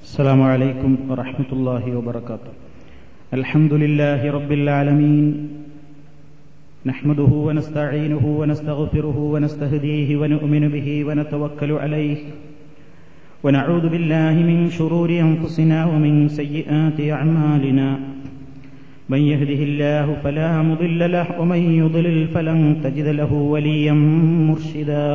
السلام عليكم ورحمة الله وبركاته الحمد لله رب العالمين نحمده ونستعينه ونستغفره ونستهديه ونؤمن به ونتوكل عليه ونعوذ بالله من شرور أنفسنا ومن سيئات أعمالنا من يهده الله فلا مضل له ومن يضلل فلن تجد له وليا مرشدا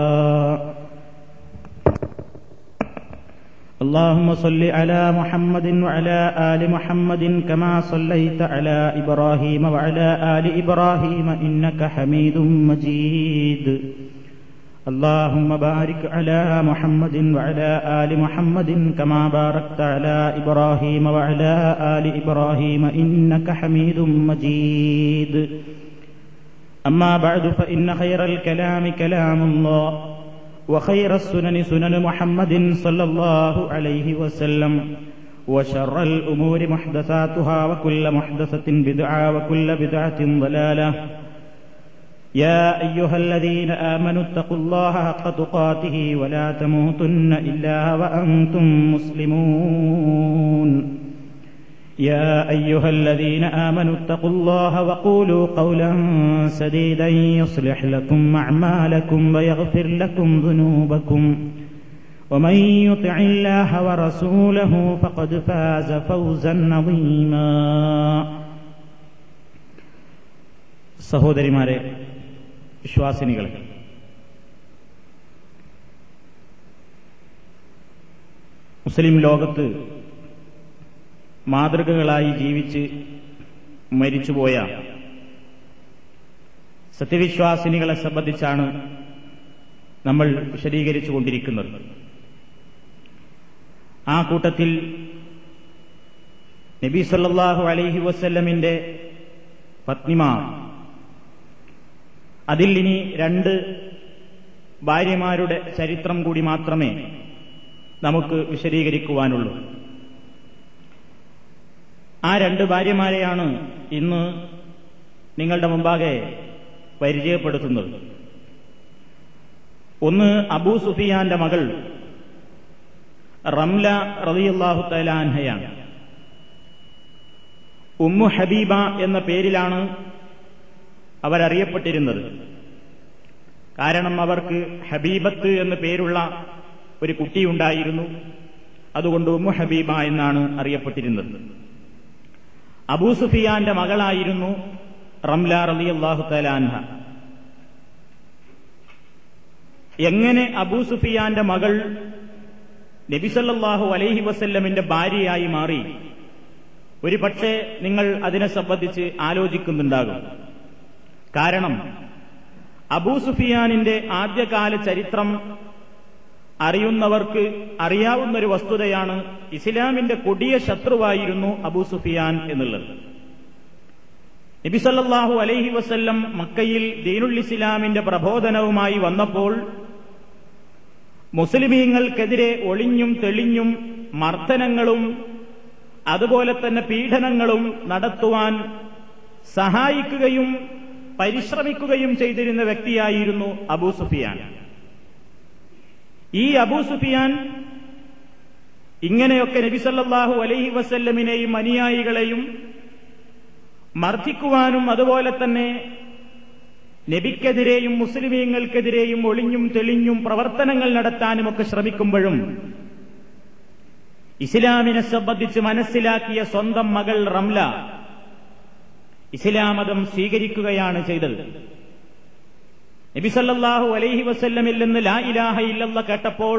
اللهم صل على محمد وعلى آل محمد كما صليت على إبراهيم وعلى آل إبراهيم إنك حميد مجيد اللهم بارك على محمد وعلى آل محمد كما باركت على إبراهيم وعلى آل إبراهيم إنك حميد مجيد أما بعد فإن خير الكلام كلام الله وخير السنن سنن محمد صلى الله عليه وسلم وشر الأمور محدثاتها وكل محدثة بدعة وكل بدعة ضلالة يا أيها الذين آمنوا اتقوا الله حق تقاته ولا تموتن إلا وأنتم مسلمون يا أيها الذين آمنوا اتقوا الله وقولوا قولا سديدا يصلح لكم أعمالكم ويغفر لكم ذنوبكم ومن يطع الله ورسوله فقد فاز فوزا عظيما സഹോദരിമാരെ വിശ്വാസിനികളെ മുസ്ലിം ലോകത്ത് മാതൃകകളായി ജീവിച്ച് മരിച്ചുപോയ സത്യവിശ്വാസിനികളെ സംബന്ധിച്ചാണ് നമ്മൾ വിശദീകരിച്ചുകൊണ്ടിരിക്കുന്നത് ആ കൂട്ടത്തിൽ നബി സല്ലാഹു അലൈഹി വസ്ല്ലമിന്റെ പത്നിമാർ അതിൽ ഇനി രണ്ട് ഭാര്യമാരുടെ ചരിത്രം കൂടി മാത്രമേ നമുക്ക് വിശദീകരിക്കുവാനുള്ളൂ ആ രണ്ട് ഭാര്യമാരെയാണ് ഇന്ന് നിങ്ങളുടെ മുമ്പാകെ പരിചയപ്പെടുത്തുന്നത് ഒന്ന് അബൂ സുഫിയാന്റെ മകൾ റംല റളിയല്ലാഹു തലാൻഹയാണ് ഉമ്മു ഹബീബ എന്ന പേരിലാണ് അവരറിയപ്പെട്ടിരുന്നത് കാരണം അവർക്ക് ഹബീബത്ത് എന്ന പേരുള്ള ഒരു കുട്ടിയുണ്ടായിരുന്നു അതുകൊണ്ട് ഉമ്മു ഹബീബ എന്നാണ് അറിയപ്പെട്ടിരുന്നത് അബൂ സുഫിയാന്റെ മകളായിരുന്നു റംല റലി അള്ളാഹു തലാൻഹ എങ്ങനെ അബൂ സുഫിയാന്റെ മകൾ നബിസല്ലാഹു അലൈഹി വസല്ലമിന്റെ ഭാര്യയായി മാറി ഒരു പക്ഷേ നിങ്ങൾ അതിനെ സംബന്ധിച്ച് ആലോചിക്കുന്നുണ്ടാകും കാരണം അബൂ സുഫിയാനിന്റെ ആദ്യകാല ചരിത്രം അറിയുന്നവർക്ക് അറിയാവുന്ന ഒരു വസ്തുതയാണ് ഇസ്ലാമിന്റെ കൊടിയ ശത്രുവായിരുന്നു അബൂ സുഫിയാൻ എന്നുള്ളത് നബിസല്ലാഹു അലൈഹി വസല്ലം മക്കയിൽ ദീനുൽ ഇസ്ലാമിന്റെ പ്രബോധനവുമായി വന്നപ്പോൾ മുസ്ലിമീങ്ങൾക്കെതിരെ ഒളിഞ്ഞും തെളിഞ്ഞും മർദ്ദനങ്ങളും അതുപോലെ തന്നെ പീഡനങ്ങളും നടത്തുവാൻ സഹായിക്കുകയും പരിശ്രമിക്കുകയും ചെയ്തിരുന്ന വ്യക്തിയായിരുന്നു അബൂ സുഫിയാൻ ഈ അബൂ സുഫിയാൻ ഇങ്ങനെയൊക്കെ നബിസല്ലാഹു അലൈഹി വസല്ലമിനെയും അനുയായികളെയും മർദ്ദിക്കുവാനും അതുപോലെ തന്നെ നബിക്കെതിരെയും മുസ്ലിമീങ്ങൾക്കെതിരെയും ഒളിഞ്ഞും തെളിഞ്ഞും പ്രവർത്തനങ്ങൾ നടത്താനുമൊക്കെ ശ്രമിക്കുമ്പോഴും ഇസ്ലാമിനെ സംബന്ധിച്ച് മനസ്സിലാക്കിയ സ്വന്തം മകൾ റംല ഇസ്ലാം മതം സ്വീകരിക്കുകയാണ് ചെയ്തത് നബിസല്ലാഹു അലൈഹി വസല്ലമിൽ നിന്ന് ലാ ഇലാഹ ഇല്ലല്ല കേട്ടപ്പോൾ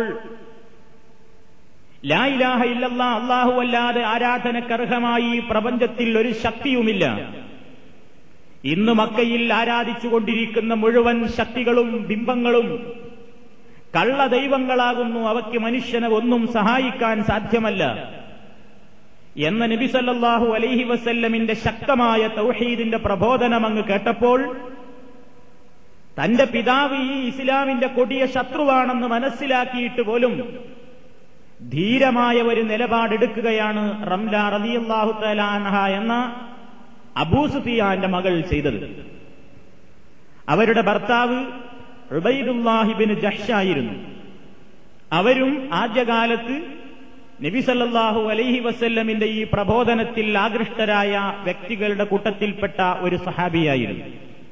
ലാ ഇലാഹ ഇല്ലല്ല അള്ളാഹു അല്ലാതെ ആരാധനക്കർഹമായി പ്രപഞ്ചത്തിൽ ഒരു ശക്തിയുമില്ല ഇന്ന് മക്കയിൽ ആരാധിച്ചുകൊണ്ടിരിക്കുന്ന മുഴുവൻ ശക്തികളും ബിംബങ്ങളും കള്ള ദൈവങ്ങളാകുന്നു അവയ്ക്ക് മനുഷ്യനെ ഒന്നും സഹായിക്കാൻ സാധ്യമല്ല എന്ന നബി സല്ലാഹു അലൈഹി വസല്ലമിന്റെ ശക്തമായ തൗഹീദിന്റെ പ്രബോധനം അങ്ങ് കേട്ടപ്പോൾ തന്റെ പിതാവ് ഈ ഇസ്ലാമിന്റെ കൊടിയ ശത്രുവാണെന്ന് മനസ്സിലാക്കിയിട്ട് പോലും ധീരമായ ഒരു നിലപാടെടുക്കുകയാണ് റംല റലിയല്ലാഹു തലാൻഹ എന്ന അബൂസുഫിയാന്റെ മകൾ ചെയ്തത് അവരുടെ ഭർത്താവ് ഉബൈദുല്ലാഹിബിന് ജഷായിരുന്നു അവരും ആദ്യകാലത്ത് നബി സല്ലല്ലാഹു അലൈഹി വസല്ലമിന്റെ ഈ പ്രബോധനത്തിൽ ആകൃഷ്ടരായ വ്യക്തികളുടെ കൂട്ടത്തിൽപ്പെട്ട ഒരു സഹാബിയായിരുന്നു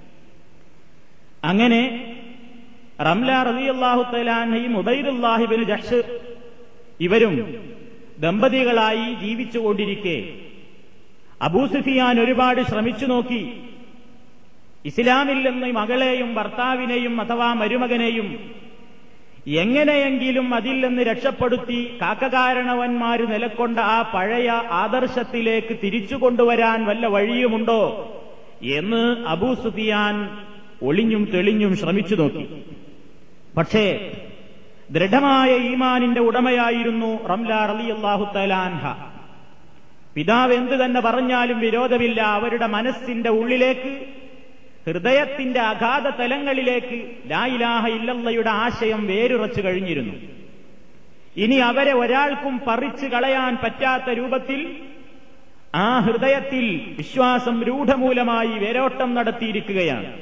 അങ്ങനെ റംല റളിയല്ലാഹു തലാൻഹയും ഉബൈദുല്ലാഹിബിന് ജഷ് ഇവരും ദമ്പതികളായി ജീവിച്ചുകൊണ്ടിരിക്കെ അബൂസുഫിയാൻ ഒരുപാട് ശ്രമിച്ചു നോക്കി ഇസ്ലാമിൽ നിന്ന് മകളെയും ഭർത്താവിനെയും അഥവാ മരുമകനെയും എങ്ങനെയെങ്കിലും അതിൽ നിന്ന് രക്ഷപ്പെടുത്തി കാക്കകാരണവന്മാര് നിലക്കൊണ്ട ആ പഴയ ആദർശത്തിലേക്ക് തിരിച്ചു കൊണ്ടുവരാൻ വല്ല വഴിയുമുണ്ടോ എന്ന് അബൂ സുഫിയാൻ ഒളിഞ്ഞും തെളിഞ്ഞും ശ്രമിച്ചു നോക്കി പക്ഷേ ദൃഢമായ ഈമാനിന്റെ ഉടമയായിരുന്നു റംല റളിയല്ലാഹു തലാൻഹ പിതാവ് എന്തു തന്നെ പറഞ്ഞാലും വിരോധമില്ല അവരുടെ മനസ്സിന്റെ ഉള്ളിലേക്ക് ഹൃദയത്തിന്റെ അഗാധ തലങ്ങളിലേക്ക് ലായിലാഹ ഇല്ലല്ലയുടെ ആശയം വേരുറച്ചു കഴിഞ്ഞിരുന്നു ഇനി അവരെ ഒരാൾക്കും പറിച്ചു കളയാൻ പറ്റാത്ത രൂപത്തിൽ ആ ഹൃദയത്തിൽ വിശ്വാസം രൂഢമൂലമായി വേരോട്ടം നടത്തിയിരിക്കുകയാണ്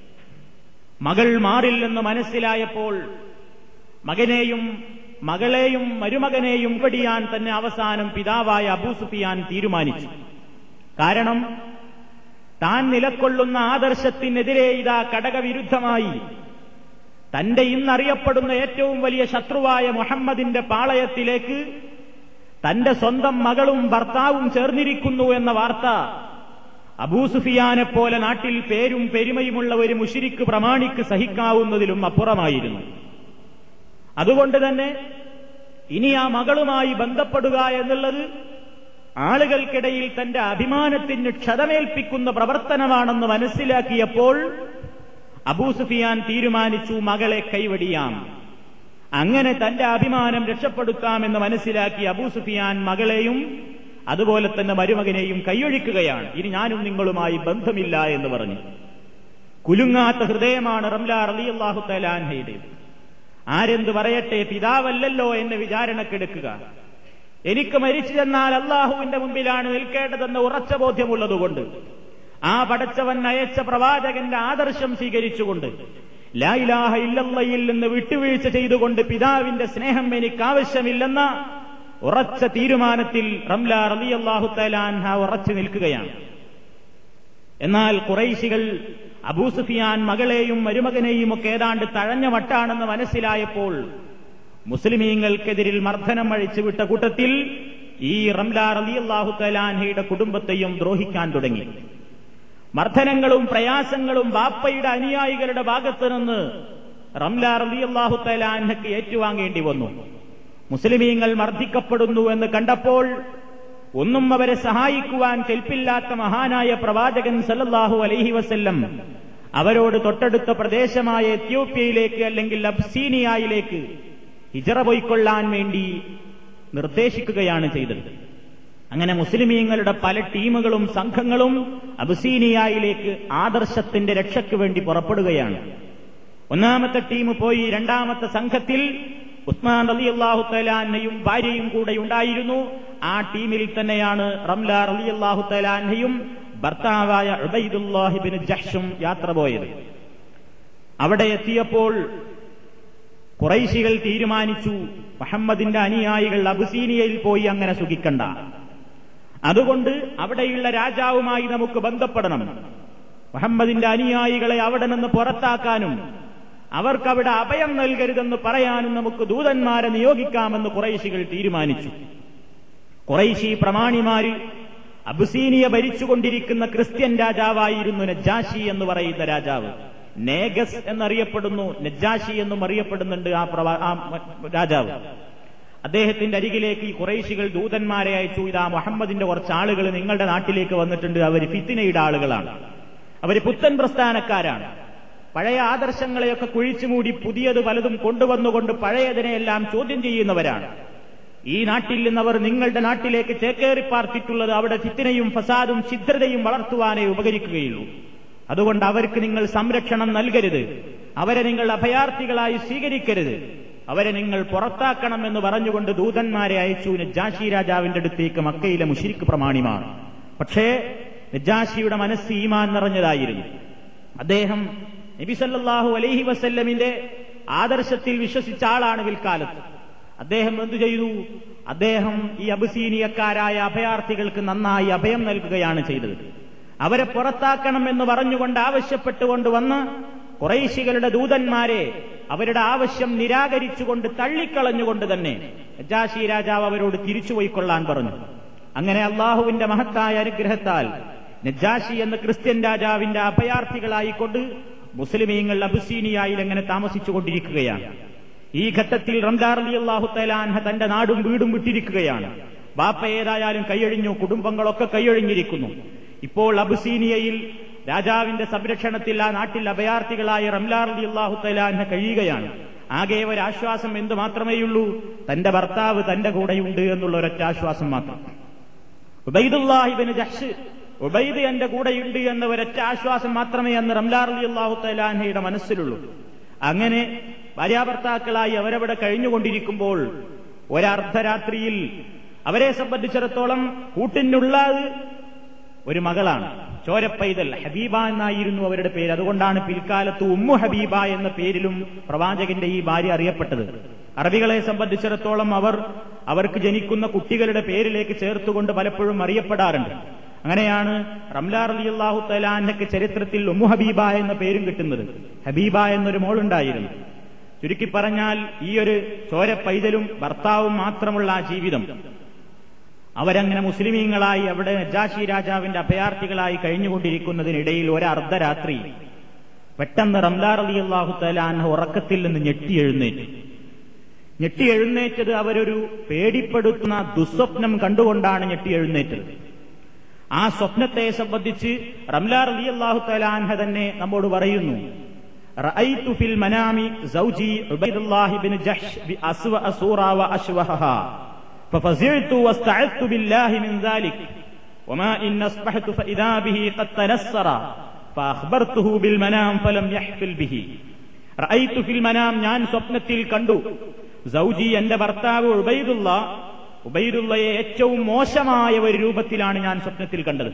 മകൾ മാറില്ലെന്ന് മനസ്സിലായപ്പോൾ മകനെയും മകളെയും മരുമകനെയും വെടിയാൻ തന്നെ അവസാനം പിതാവായ അബൂസുഫിയാൻ തീരുമാനിച്ചു കാരണം താൻ നിലക്കൊള്ളുന്ന ആദർശത്തിനെതിരെ ഇതാ കടകവിരുദ്ധമായി തന്റെ ഇന്നറിയപ്പെടുന്ന ഏറ്റവും വലിയ ശത്രുവായ മുഹമ്മദിന്റെ പാളയത്തിലേക്ക് തന്റെ സ്വന്തം മകളും ഭർത്താവും ചേർന്നിരിക്കുന്നു എന്ന വാർത്ത അബൂസുഫിയാനെ പോലെ നാട്ടിൽ പേരും പെരുമയുമുള്ള ഒരു മുഷിരിക്ക് പ്രമാണിക്ക് സഹിക്കാവുന്നതിലും അപ്പുറമായിരുന്നു അതുകൊണ്ട് തന്നെ ഇനി ആ മകളുമായി ബന്ധപ്പെടുക എന്നുള്ളത് ആളുകൾക്കിടയിൽ തന്റെ അഭിമാനത്തിന് ക്ഷതമേൽപ്പിക്കുന്ന പ്രവർത്തനമാണെന്ന് മനസ്സിലാക്കിയപ്പോൾ അബൂസുഫിയാൻ തീരുമാനിച്ചു മകളെ കൈവടിയാം അങ്ങനെ തന്റെ അഭിമാനം രക്ഷപ്പെടുത്താമെന്ന് മനസ്സിലാക്കി അബൂസുഫിയാൻ മകളെയും അതുപോലെ തന്നെ മരുമകനെയും കൈയൊഴിക്കുകയാണ് ഇനി ഞാനും നിങ്ങളുമായി ബന്ധമില്ല എന്ന് പറഞ്ഞു കുലുങ്ങാത്ത ഹൃദയമാണ് റംല റളിയല്ലാഹു തലാൻഹയുടെ ആരെന്ത് പറയട്ടെ പിതാവല്ലല്ലോ എന്ന് വിചാരണക്കെടുക്കുക എനിക്ക് മരിച്ചു ചെന്നാൽ അള്ളാഹുവിന്റെ മുമ്പിലാണ് നിൽക്കേണ്ടതെന്ന് ഉറച്ച ബോധ്യമുള്ളതുകൊണ്ട് ആ പടച്ചവൻ അയച്ച പ്രവാചകന്റെ ആദർശം സ്വീകരിച്ചുകൊണ്ട് ലായിലാഹ ഇല്ലല്ലയിൽ നിന്ന് വിട്ടുവീഴ്ച ചെയ്തുകൊണ്ട് പിതാവിന്റെ സ്നേഹം എനിക്ക് ആവശ്യമില്ലെന്ന ഉറച്ച തീരുമാനത്തിൽ റംല റളിയല്ലാഹു തലാൻഹ ഉറച്ചു നിൽക്കുകയാണ് എന്നാൽ കുറൈശികൾ അബൂസുഫിയാൻ മകളെയും മരുമകനെയും ഒക്കെ ഏതാണ്ട് തഴഞ്ഞ മട്ടാണെന്ന് മനസ്സിലായപ്പോൾ മുസ്ലിമീങ്ങൾക്കെതിരിൽ മർദ്ദനം അഴിച്ചുവിട്ട കൂട്ടത്തിൽ ഈ റംല റളിയല്ലാഹു തലാൻഹയുടെ കുടുംബത്തെയും ദ്രോഹിക്കാൻ തുടങ്ങി മർദ്ദനങ്ങളും പ്രയാസങ്ങളും ബാപ്പയുടെ അനുയായികളുടെ ഭാഗത്തു നിന്ന് റംല റളിയല്ലാഹു തലാൻഹയ്ക്ക് ഏറ്റുവാങ്ങേണ്ടി വന്നു മുസ്ലിമീങ്ങൾ മർദ്ദിക്കപ്പെടുന്നു എന്ന് കണ്ടപ്പോൾ ഒന്നും അവരെ സഹായിക്കുവാൻ കെൽപ്പില്ലാത്ത മഹാനായ പ്രവാചകൻ സല്ലല്ലാഹു അലൈഹി വസല്ലം അവരോട് തൊട്ടടുത്ത പ്രദേശമായ എത്യോപ്യയിലേക്ക് അല്ലെങ്കിൽ അബ്സീനിയയിലേക്ക് ഹിജറ പൊയ്ക്കൊള്ളാൻ വേണ്ടി നിർദ്ദേശിക്കുകയാണ് ചെയ്തത് അങ്ങനെ മുസ്ലിമീങ്ങളുടെ പല ടീമുകളും സംഘങ്ങളും അബുസീനിയയിലേക്ക് ആദർശത്തിന്റെ രക്ഷയ്ക്ക് വേണ്ടി പുറപ്പെടുകയാണ് ഒന്നാമത്തെ ടീം പോയി രണ്ടാമത്തെ സംഘത്തിൽ ഉസ്മാൻ അലി അള്ളാഹു തലാന്നയും ഭാര്യയും കൂടെ ഉണ്ടായിരുന്നു ആ ടീമിൽ തന്നെയാണ് റംല അലി അള്ളാഹു തലാന്നയും ഭർത്താവായ ഉബൈദുല്ലാഹിബിന് ജഹ്ഷും യാത്ര പോയത് അവിടെ എത്തിയപ്പോൾ കുറൈശികൾ തീരുമാനിച്ചു മുഹമ്മദിന്റെ അനുയായികൾ അബുസീനിയയിൽ പോയി അങ്ങനെ സുഖിക്കണ്ട അതുകൊണ്ട് അവിടെയുള്ള രാജാവുമായി നമുക്ക് ബന്ധപ്പെടണം മുഹമ്മദിന്റെ അനുയായികളെ അവിടെ നിന്ന് പുറത്താക്കാനും അവർക്കവിടെ അഭയം നൽകരുതെന്ന് പറയാനും നമുക്ക് ദൂതന്മാരെ നിയോഗിക്കാമെന്ന് കുറൈശികൾ തീരുമാനിച്ചു കുറൈശി പ്രമാണിമാര് അബുസീനിയ ഭരിച്ചുകൊണ്ടിരിക്കുന്ന ക്രിസ്ത്യൻ രാജാവായിരുന്നു നജാഷി എന്ന് പറയുന്ന രാജാവ് നേഗസ് എന്നറിയപ്പെടുന്നു നജാഷി എന്നും അറിയപ്പെടുന്നുണ്ട് ആ പ്രവാ ആ രാജാവ് അദ്ദേഹത്തിന്റെ അരികിലേക്ക് ഈ കുറേശികൾ ദൂതന്മാരെ അയച്ചു ഇതാ മുഹമ്മദിന്റെ കുറച്ച് ആളുകൾ നിങ്ങളുടെ നാട്ടിലേക്ക് വന്നിട്ടുണ്ട് അവർ ഫിത്തിനയുടെ ആളുകളാണ് അവർ പുത്തൻ പ്രസ്ഥാനക്കാരാണ് പഴയ ആദർശങ്ങളെയൊക്കെ കുഴിച്ചുമൂടി പുതിയത് പലതും കൊണ്ടുവന്നുകൊണ്ട് പഴയതിനെയെല്ലാം ചോദ്യം ചെയ്യുന്നവരാണ് ഈ നാട്ടിൽ നിന്നവർ നിങ്ങളുടെ നാട്ടിലേക്ക് ചേക്കേറി പാർത്തിട്ടുള്ളത് അവിടെ ഫിത്തിനയും ഫസാദും ഛിദ്രതയും വളർത്തുവാനേ ഉപകരിക്കുകയുള്ളൂ അതുകൊണ്ട് അവർക്ക് നിങ്ങൾ സംരക്ഷണം നൽകരുത് അവരെ നിങ്ങൾ അഭയാർത്ഥികളായി സ്വീകരിക്കരുത് അവരെ നിങ്ങൾ പുറത്താക്കണം എന്ന് പറഞ്ഞുകൊണ്ട് ദൂതന്മാരെ അയച്ചു നജാഷി രാജാവിന്റെ അടുത്തേക്ക് മക്കയിലെ മുഷിരിക്ക് പ്രമാണിമാർ പക്ഷേ നജാഷിയുടെ മനസ്സ് ഈമാൻ നിറഞ്ഞതായിരുന്നു അദ്ദേഹം നബിസല്ലാഹു അലൈഹി വസല്ലമിന്റെ ആദർശത്തിൽ വിശ്വസിച്ച ആളാണ് പിൽക്കാലത്ത് അദ്ദേഹം എന്തു ചെയ്തു അദ്ദേഹം ഈ അബുസീനിയക്കാരായ അഭയാർത്ഥികൾക്ക് നന്നായി അഭയം നൽകുകയാണ് ചെയ്തത് അവരെ പുറത്താക്കണം എന്ന് പറഞ്ഞുകൊണ്ട് ആവശ്യപ്പെട്ടുകൊണ്ട് വന്ന് കുറൈശികളുടെ ദൂതന്മാരെ അവരുടെ ആവശ്യം നിരാകരിച്ചുകൊണ്ട് തള്ളിക്കളഞ്ഞുകൊണ്ട് തന്നെ നജാഷി രാജാവ് അവരോട് തിരിച്ചുപോയിക്കൊള്ളാൻ പറഞ്ഞു അങ്ങനെ അള്ളാഹുവിന്റെ മഹത്തായ അനുഗ്രഹത്താൽ നജാഷി എന്ന ക്രിസ്ത്യൻ രാജാവിന്റെ അഭയാർത്ഥികളായിക്കൊണ്ട് മുസ്ലിമീങ്ങൾ അബുസീനിയായിൽ എങ്ങനെ താമസിച്ചുകൊണ്ടിരിക്കുകയാണ് ഈ ഘട്ടത്തിൽ റംദാർ അലി അള്ളാഹു തലാൻഹ തന്റെ നാടും വീടും വിട്ടിരിക്കുകയാണ് ബാപ്പ ഏതായാലും കൈയഴിഞ്ഞു കുടുംബങ്ങളൊക്കെ കൈയഴിഞ്ഞിരിക്കുന്നു ഇപ്പോൾ അബുസീനിയയിൽ രാജാവിന്റെ സംരക്ഷണത്തിൽ ആ നാട്ടിൽ അഭയാർത്ഥികളായ റംലാർ അലി അള്ളാഹു തലാൻഹ കഴിയുകയാണ് ആകെ ഒരാശ്വാസം എന്ത് മാത്രമേയുള്ളൂ തന്റെ ഭർത്താവ് തന്റെ കൂടെയുണ്ട് എന്നുള്ള ഒരൊറ്റ ആശ്വാസം മാത്രം ഉബൈദുല്ലാഹിബിന് ജഹ്ഷ് ഉബൈദ് എന്റെ കൂടെയുണ്ട് എന്ന ഒരൊറ്റ ആശ്വാസം മാത്രമേ അന്ന് റംലാർ അലി അള്ളാഹു തലാൻഹയുടെ മനസ്സിലുള്ളൂ അങ്ങനെ ഭാര്യാഭർത്താക്കളായി അവരവിടെ കഴിഞ്ഞുകൊണ്ടിരിക്കുമ്പോൾ ഒരർദ്ധരാത്രിയിൽ അവരെ സംബന്ധിച്ചിടത്തോളം കൂട്ടിനുള്ളത് ഒരു മകളാണ് ചോരപ്പൈതൽ ഹബീബ എന്നായിരുന്നു അവരുടെ പേര് അതുകൊണ്ടാണ് പിൽക്കാലത്ത് ഉമ്മു ഹബീബ എന്ന പേരിലും പ്രവാചകന്റെ ഈ ഭാര്യ അറിയപ്പെട്ടത് അറബികളെ സംബന്ധിച്ചിടത്തോളം അവർ അവർക്ക് ജനിക്കുന്ന കുട്ടികളുടെ പേരിലേക്ക് ചേർത്തുകൊണ്ട് പലപ്പോഴും അറിയപ്പെടാറുണ്ട് അങ്ങനെയാണ് റംലാർ അലി അള്ളാഹു തലാൻഹയ്ക്ക് ചരിത്രത്തിൽ ഉമ്മു ഹബീബ എന്ന പേരും കിട്ടുന്നത് ഹബീബ എന്നൊരു മോളുണ്ടായിരുന്നു ചുരുക്കി പറഞ്ഞാൽ ഈ ഒരു ചോര പൈതലും ഭർത്താവും മാത്രമുള്ള ആ ജീവിതം അവരങ്ങനെ മുസ്ലിമീങ്ങളായി അവിടെ നജാഷി രാജാവിന്റെ അഭയാർത്ഥികളായി കഴിഞ്ഞുകൊണ്ടിരിക്കുന്നതിനിടയിൽ ഒരർദ്ധരാത്രി പെട്ടെന്ന് റംലാർ അലി അള്ളാഹു തലാൻഹ ഉറക്കത്തിൽ നിന്ന് ഞെട്ടി എഴുന്നേറ്റു ഞെട്ടി എഴുന്നേറ്റത് അവരൊരു പേടിപ്പെടുത്തുന്ന ദുസ്വപ്നം കണ്ടുകൊണ്ടാണ് ഞെട്ടി എഴുന്നേറ്റത് ആ സ്വപ്നത്തെ സംബന്ധിച്ച് റംലാർ അലി അള്ളാഹു തലാൻഹ തന്നെ നമ്മോട് പറയുന്നു رأيت في المنام زوجي عبيد الله بن جحش بأسوأ صورة وأشوهها ففزعت واستعذت بالله من ذلك وما إن أصبحت فإذا به قد تنسر فأخبرته بالمنام فلم يحفل به رأيت في المنام ഞാൻ സ്വപ്നത്തിൽ കണ്ടു സൗജി എന്റെ ഭർത്താവ് ഉബൈദുള്ള ഉബൈദുള്ളയെ ഏറ്റവും മോശമായ ഒരു രൂപത്തിലാണ് ഞാൻ സ്വപ്നത്തിൽ കണ്ടത്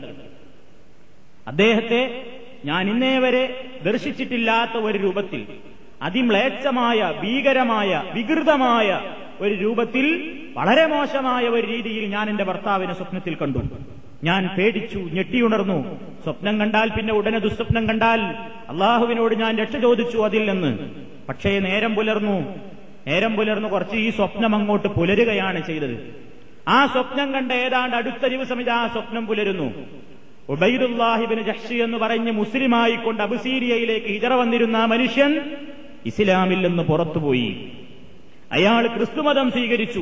അദ്ദേഹത്തെ ഞാൻ ഇന്നേ വരെ ദർശിച്ചിട്ടില്ലാത്ത ഒരു രൂപത്തിൽ അതിമ്ലേച്ഛമായ ഭീകരമായ വികൃതമായ ഒരു രൂപത്തിൽ വളരെ മോശമായ ഒരു രീതിയിൽ ഞാൻ എന്റെ ഭർത്താവിനെ സ്വപ്നത്തിൽ കണ്ടു ഞാൻ പേടിച്ചു ഞെട്ടിയുണർന്നു സ്വപ്നം കണ്ടാൽ പിന്നെ ഉടനെ ദുസ്വപ്നം കണ്ടാൽ അള്ളാഹുവിനോട് ഞാൻ രക്ഷ ചോദിച്ചു അതിൽ നിന്ന് പക്ഷേ നേരം പുലർന്നു നേരം പുലർന്നു കുറച്ച് ഈ സ്വപ്നം അങ്ങോട്ട് പുലരുകയാണ് ചെയ്തത് ആ സ്വപ്നം കണ്ട ഏതാണ്ട് അടുത്ത ദിവസം ഇത് ആ സ്വപ്നം പുലരുന്നു ഉബൈദുല്ലാഹിബിന് ജഹ്ഷി എന്ന് പറഞ്ഞ് മുസ്ലിമായി കൊണ്ട് അബുസീരിയയിലേക്ക് ഹിജറ വന്നിരുന്ന ആ മനുഷ്യൻ ഇസ്ലാമിൽ നിന്ന് പുറത്തുപോയി അയാൾ ക്രിസ്തുമതം സ്വീകരിച്ചു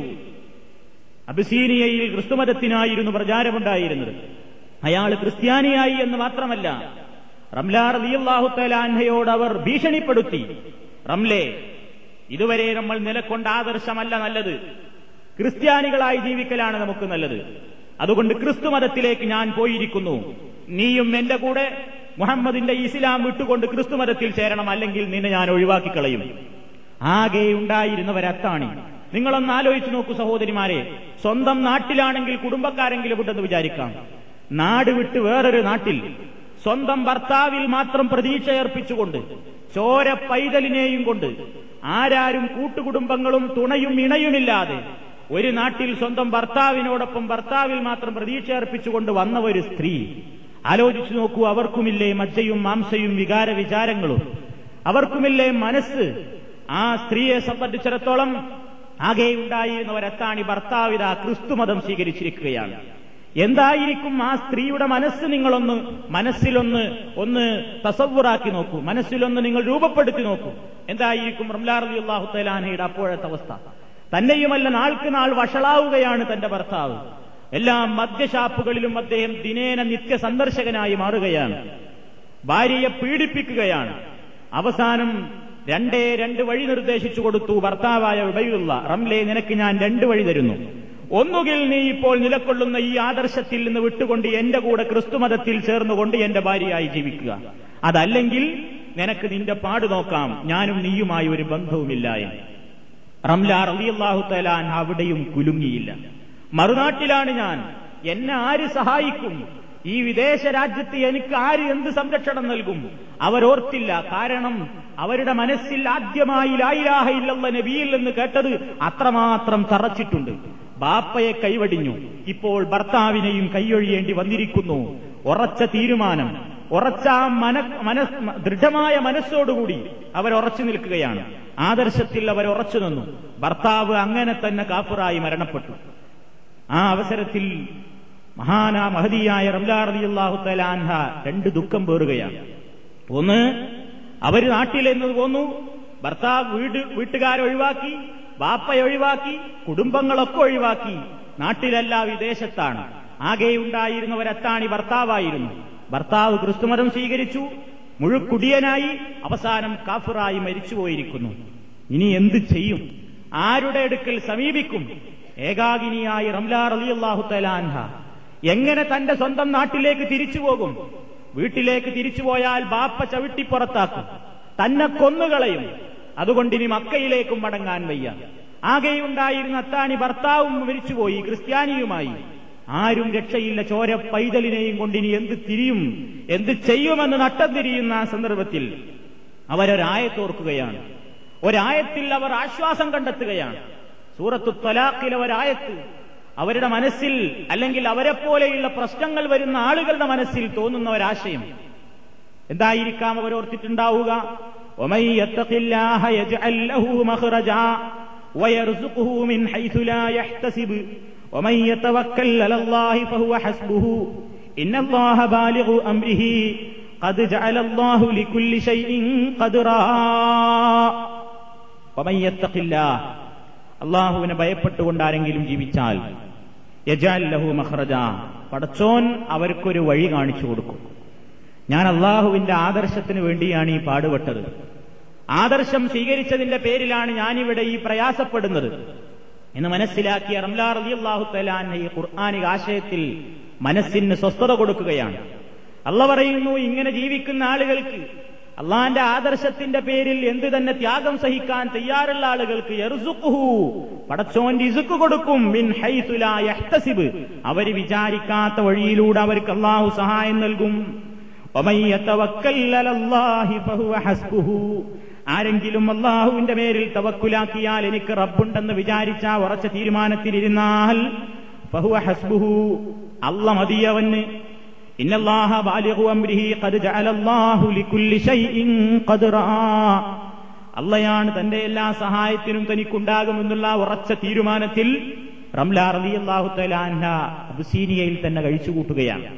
അബിസീനിയയിൽ ക്രിസ്തുമതത്തിനായിരുന്നു പ്രചാരമുണ്ടായിരുന്നത് അയാൾ ക്രിസ്ത്യാനിയായി എന്ന് മാത്രമല്ല റംലാർ അലിയല്ലാഹു തലാൻഹയോട് അവർ ഭീഷണിപ്പെടുത്തി റംലെ ഇതുവരെ നമ്മൾ നിലക്കൊണ്ട ആദർശമല്ല നല്ലത് ക്രിസ്ത്യാനികളായി ജീവിക്കലാണ് നമുക്ക് നല്ലത് അതുകൊണ്ട് ക്രിസ്തുമതത്തിലേക്ക് ഞാൻ പോയിരിക്കുന്നു നീയും എന്റെ കൂടെ മുഹമ്മദിന്റെ ഇസ്ലാം വിട്ടുകൊണ്ട് ക്രിസ്തുമതത്തിൽ ചേരണം അല്ലെങ്കിൽ നിന്നെ ഞാൻ ഒഴിവാക്കി കളയും ആകെ ഉണ്ടായിരുന്നവരത്താണി നിങ്ങളൊന്ന് ആലോചിച്ചു നോക്കൂ സഹോദരിമാരെ സ്വന്തം നാട്ടിലാണെങ്കിൽ കുടുംബക്കാരെങ്കിലും ഉണ്ടെന്ന് വിചാരിക്കാം നാട് വിട്ട് വേറൊരു നാട്ടിൽ സ്വന്തം ഭർത്താവിൽ മാത്രം പ്രതീക്ഷയർപ്പിച്ചുകൊണ്ട് ചോര പൈതലിനെയും കൊണ്ട് ആരാരും കൂട്ടുകുടുംബങ്ങളും തുണയും ഇണയുമില്ലാതെ ഒരു നാട്ടിൽ സ്വന്തം ഭർത്താവിനോടൊപ്പം ഭർത്താവിൽ മാത്രം പ്രതീക്ഷ അർപ്പിച്ചുകൊണ്ട് വന്ന ഒരു സ്ത്രീ ആലോചിച്ചു നോക്കൂ അവർക്കുമില്ലേ മജ്ജയും മാംസയും വികാര വിചാരങ്ങളും അവർക്കുമില്ലേ മനസ്സ് ആ സ്ത്രീയെ സംബന്ധിച്ചിടത്തോളം ആകെ ഉണ്ടായിരുന്നവരെത്താണി ഭർത്താവിത ക്രിസ്തുമതം സ്വീകരിച്ചിരിക്കുകയാണ് എന്തായിരിക്കും ആ സ്ത്രീയുടെ മനസ്സ് നിങ്ങളൊന്ന് മനസ്സിലൊന്ന് ഒന്ന് തസവുറാക്കി നോക്കൂ മനസ്സിലൊന്ന് നിങ്ങൾ രൂപപ്പെടുത്തി നോക്കൂ എന്തായിരിക്കും റംലാർ അലി അള്ളാഹു തലാനയുടെ അപ്പോഴത്തെ അവസ്ഥ തന്നെയുമല്ല നാൾക്ക് നാൾ വഷളാവുകയാണ് തന്റെ ഭർത്താവ് എല്ലാ മദ്യഷാപ്പുകളിലും അദ്ദേഹം ദിനേന നിത്യ സന്ദർശകനായി മാറുകയാണ് ഭാര്യയെ പീഡിപ്പിക്കുകയാണ് അവസാനം രണ്ടേ രണ്ട് വഴി നിർദ്ദേശിച്ചു കൊടുത്തു ഭർത്താവായ ഉബൈദുള്ള റംലെ നിനക്ക് ഞാൻ രണ്ട് വഴി തരുന്നു ഒന്നുകിൽ നീ ഇപ്പോൾ നിലകൊള്ളുന്ന ഈ ആദർശത്തിൽ നിന്ന് വിട്ടുകൊണ്ട് എന്റെ കൂടെ ക്രിസ്തുമതത്തിൽ ചേർന്നുകൊണ്ട് എന്റെ ഭാര്യയായി ജീവിക്കുക അതല്ലെങ്കിൽ നിനക്ക് നിന്റെ പാട് നോക്കാം ഞാനും നീയുമായി ഒരു ബന്ധവുമില്ല എന്ന് റംല റളിയല്ലാഹു തലാൻ അവിടെയും കുലുങ്ങിയില്ല മറുനാട്ടിലാണ് ഞാൻ എന്നെ ആര് സഹായിക്കും ഈ വിദേശ രാജ്യത്ത് എനിക്ക് ആര് എന്ത് സംരക്ഷണം നൽകും അവരോർത്തില്ല കാരണം അവരുടെ മനസ്സിൽ ആദ്യമായി ലായിലാഹ ഇല്ലല്ല നബിയിൽ നിന്ന് കേട്ടത് അത്രമാത്രം തറച്ചിട്ടുണ്ട് ബാപ്പയെ കൈവടിഞ്ഞു ഇപ്പോൾ ഭർത്താവിനെയും കൈയൊഴിയേണ്ടി വന്നിരിക്കുന്നു ഉറച്ച തീരുമാനം ഉറച്ച ആ മന മനസ് ദൃഢമായ മനസ്സോടുകൂടി അവർ ഉറച്ചു നിൽക്കുകയാണ് ആദർശത്തിൽ അവർ ഉറച്ചു നിന്നു ഭർത്താവ് അങ്ങനെ തന്നെ കാഫിറായി മരണപ്പെട്ടു ആ അവസരത്തിൽ മഹാന മഹതിയായ റംലാ റളിയല്ലാഹു തആല അൻഹ രണ്ട് ദുഃഖം പേറുകയാണ് ഒന്ന് അവര് നാട്ടിലെന്നത് പോന്നു ഭർത്താവ് വീട് വീട്ടുകാരെ ഒഴിവാക്കി ബാപ്പയെ ഒഴിവാക്കി കുടുംബങ്ങളൊക്കെ ഒഴിവാക്കി നാട്ടിലല്ല വിദേശത്താണ് ആകെ ഉണ്ടായിരുന്നവരത്താണി ഭർത്താവായിരുന്നു ഭർത്താവ് ക്രിസ്തുമതം സ്വീകരിച്ചു മുഴുക്കുടിയനായി അവസാനം കാഫിറായി മരിച്ചുപോയിരിക്കുന്നു ഇനി എന്ത് ചെയ്യും ആരുടെ അടുക്കൽ സമീപിക്കും ഏകാകിനിയായി റംലാ റളിയല്ലാഹു തലാൻഹ എങ്ങനെ തന്റെ സ്വന്തം നാട്ടിലേക്ക് തിരിച്ചു പോകും വീട്ടിലേക്ക് തിരിച്ചുപോയാൽ ബാപ്പ ചവിട്ടിപ്പുറത്താക്കും തന്നെ കൊന്നുകളയും അതുകൊണ്ട് ഇനി മക്കയിലേക്കും മടങ്ങാൻ വയ്യ ആകെയുണ്ടായിരുന്ന അത്താണി ഭർത്താവും മരിച്ചുപോയി ക്രിസ്ത്യാനിയുമായി ആരും രക്ഷയില്ല ചോര പൈതലിനെയും കൊണ്ട് ഇനി എന്ത് തിരിയും എന്ത് ചെയ്യുമെന്ന് നട്ടം തിരിയുന്ന ആ സന്ദർഭത്തിൽ അവരൊരായത്തോർക്കുകയാണ് ഒരായത്തിൽ അവർ ആശ്വാസം കണ്ടെത്തുകയാണ് സൂറത്തു ത്വലാഖിലെ ഒരായത്ത് അവരുടെ മനസ്സിൽ അല്ലെങ്കിൽ അവരെപ്പോലെയുള്ള പ്രശ്നങ്ങൾ വരുന്ന ആളുകളുടെ മനസ്സിൽ തോന്നുന്ന ഒരാശയം എന്തായിരിക്കാം അവർ ഓർത്തിട്ടുണ്ടാവുക ومن يتق الله يجعل له مخرجا ويرزقه من حيث لا يحتسب ومن يتوكل على الله فهو حسبه إن الله بالغ أمره قد جعل الله لكل شيء قدرا ومن يتق الله അള്ളാഹുവിനെ ഭയപ്പെട്ടുകൊണ്ട് ആരെങ്കിലും ജീവിച്ചാൽ യജാൽ ലഹു മഹ്റജ പടച്ചോൻ അവർക്കൊരു വഴി കാണിച്ചു കൊടുക്കും ഞാൻ അള്ളാഹുവിന്റെ ആദർശത്തിന് വേണ്ടിയാണ് ഈ പാടുപെട്ടത് ആദർശം സ്വീകരിച്ചതിന്റെ പേരിലാണ് ഞാനിവിടെ ഈ പ്രയാസപ്പെടുന്നത് എന്ന് മനസ്സിലാക്കിയ റംലാ റലി അള്ളാഹു തലാൻ ഈ ഖുർആാനിക ആശയത്തിൽ മനസ്സിന് സ്വസ്ഥത കൊടുക്കുകയാണ് അല്ല പറയുന്നു ഇങ്ങനെ ജീവിക്കുന്ന ആളുകൾക്ക് അള്ളാന്റെ ആദർശത്തിന്റെ പേരിൽ എന്ത് തന്നെ ത്യാഗം സഹിക്കാൻ തയ്യാറുള്ള ആളുകൾക്ക് എർസുഖുഹു പടച്ചോൻ ഇസുക്ക് കൊടുക്കും മിൻ ഹൈസുലാ യഹ്തസിബ് അവര് വിചാരിക്കാത്ത വഴിയിലൂടെ അവർക്ക് അള്ളാഹു സഹായം നൽകും ومن يتوكل على الله فهو حسبه ആരെങ്കിലും അള്ളാഹുവിന്റെ പേരിൽ തവക്കുലാക്കിയാൽ എനിക്ക് റബ്ബുണ്ടെന്ന് വിചാരിച്ച ഉറച്ച തീരുമാനത്തിലിരുന്നാൽ ഫഹുവ ഹസ്ബുഹു അല്ല മതിയവന് ഇന്നല്ലാഹ ബാലിഗു അംരിഹി ഖദ് ജഅലല്ലാഹു ലികുല്ലി ഷൈഇൻ ഖദ്റാ അള്ളയാണ് തന്റെ എല്ലാ സഹായത്തിനും തനിക്കുണ്ടാകുമെന്നുള്ള ഉറച്ച തീരുമാനത്തിൽ റംല റളിയല്ലാഹു തആല അൻഹ അബ്സീനിയയിൽ തന്നെ കഴിച്ചുകൂട്ടുകയാണ്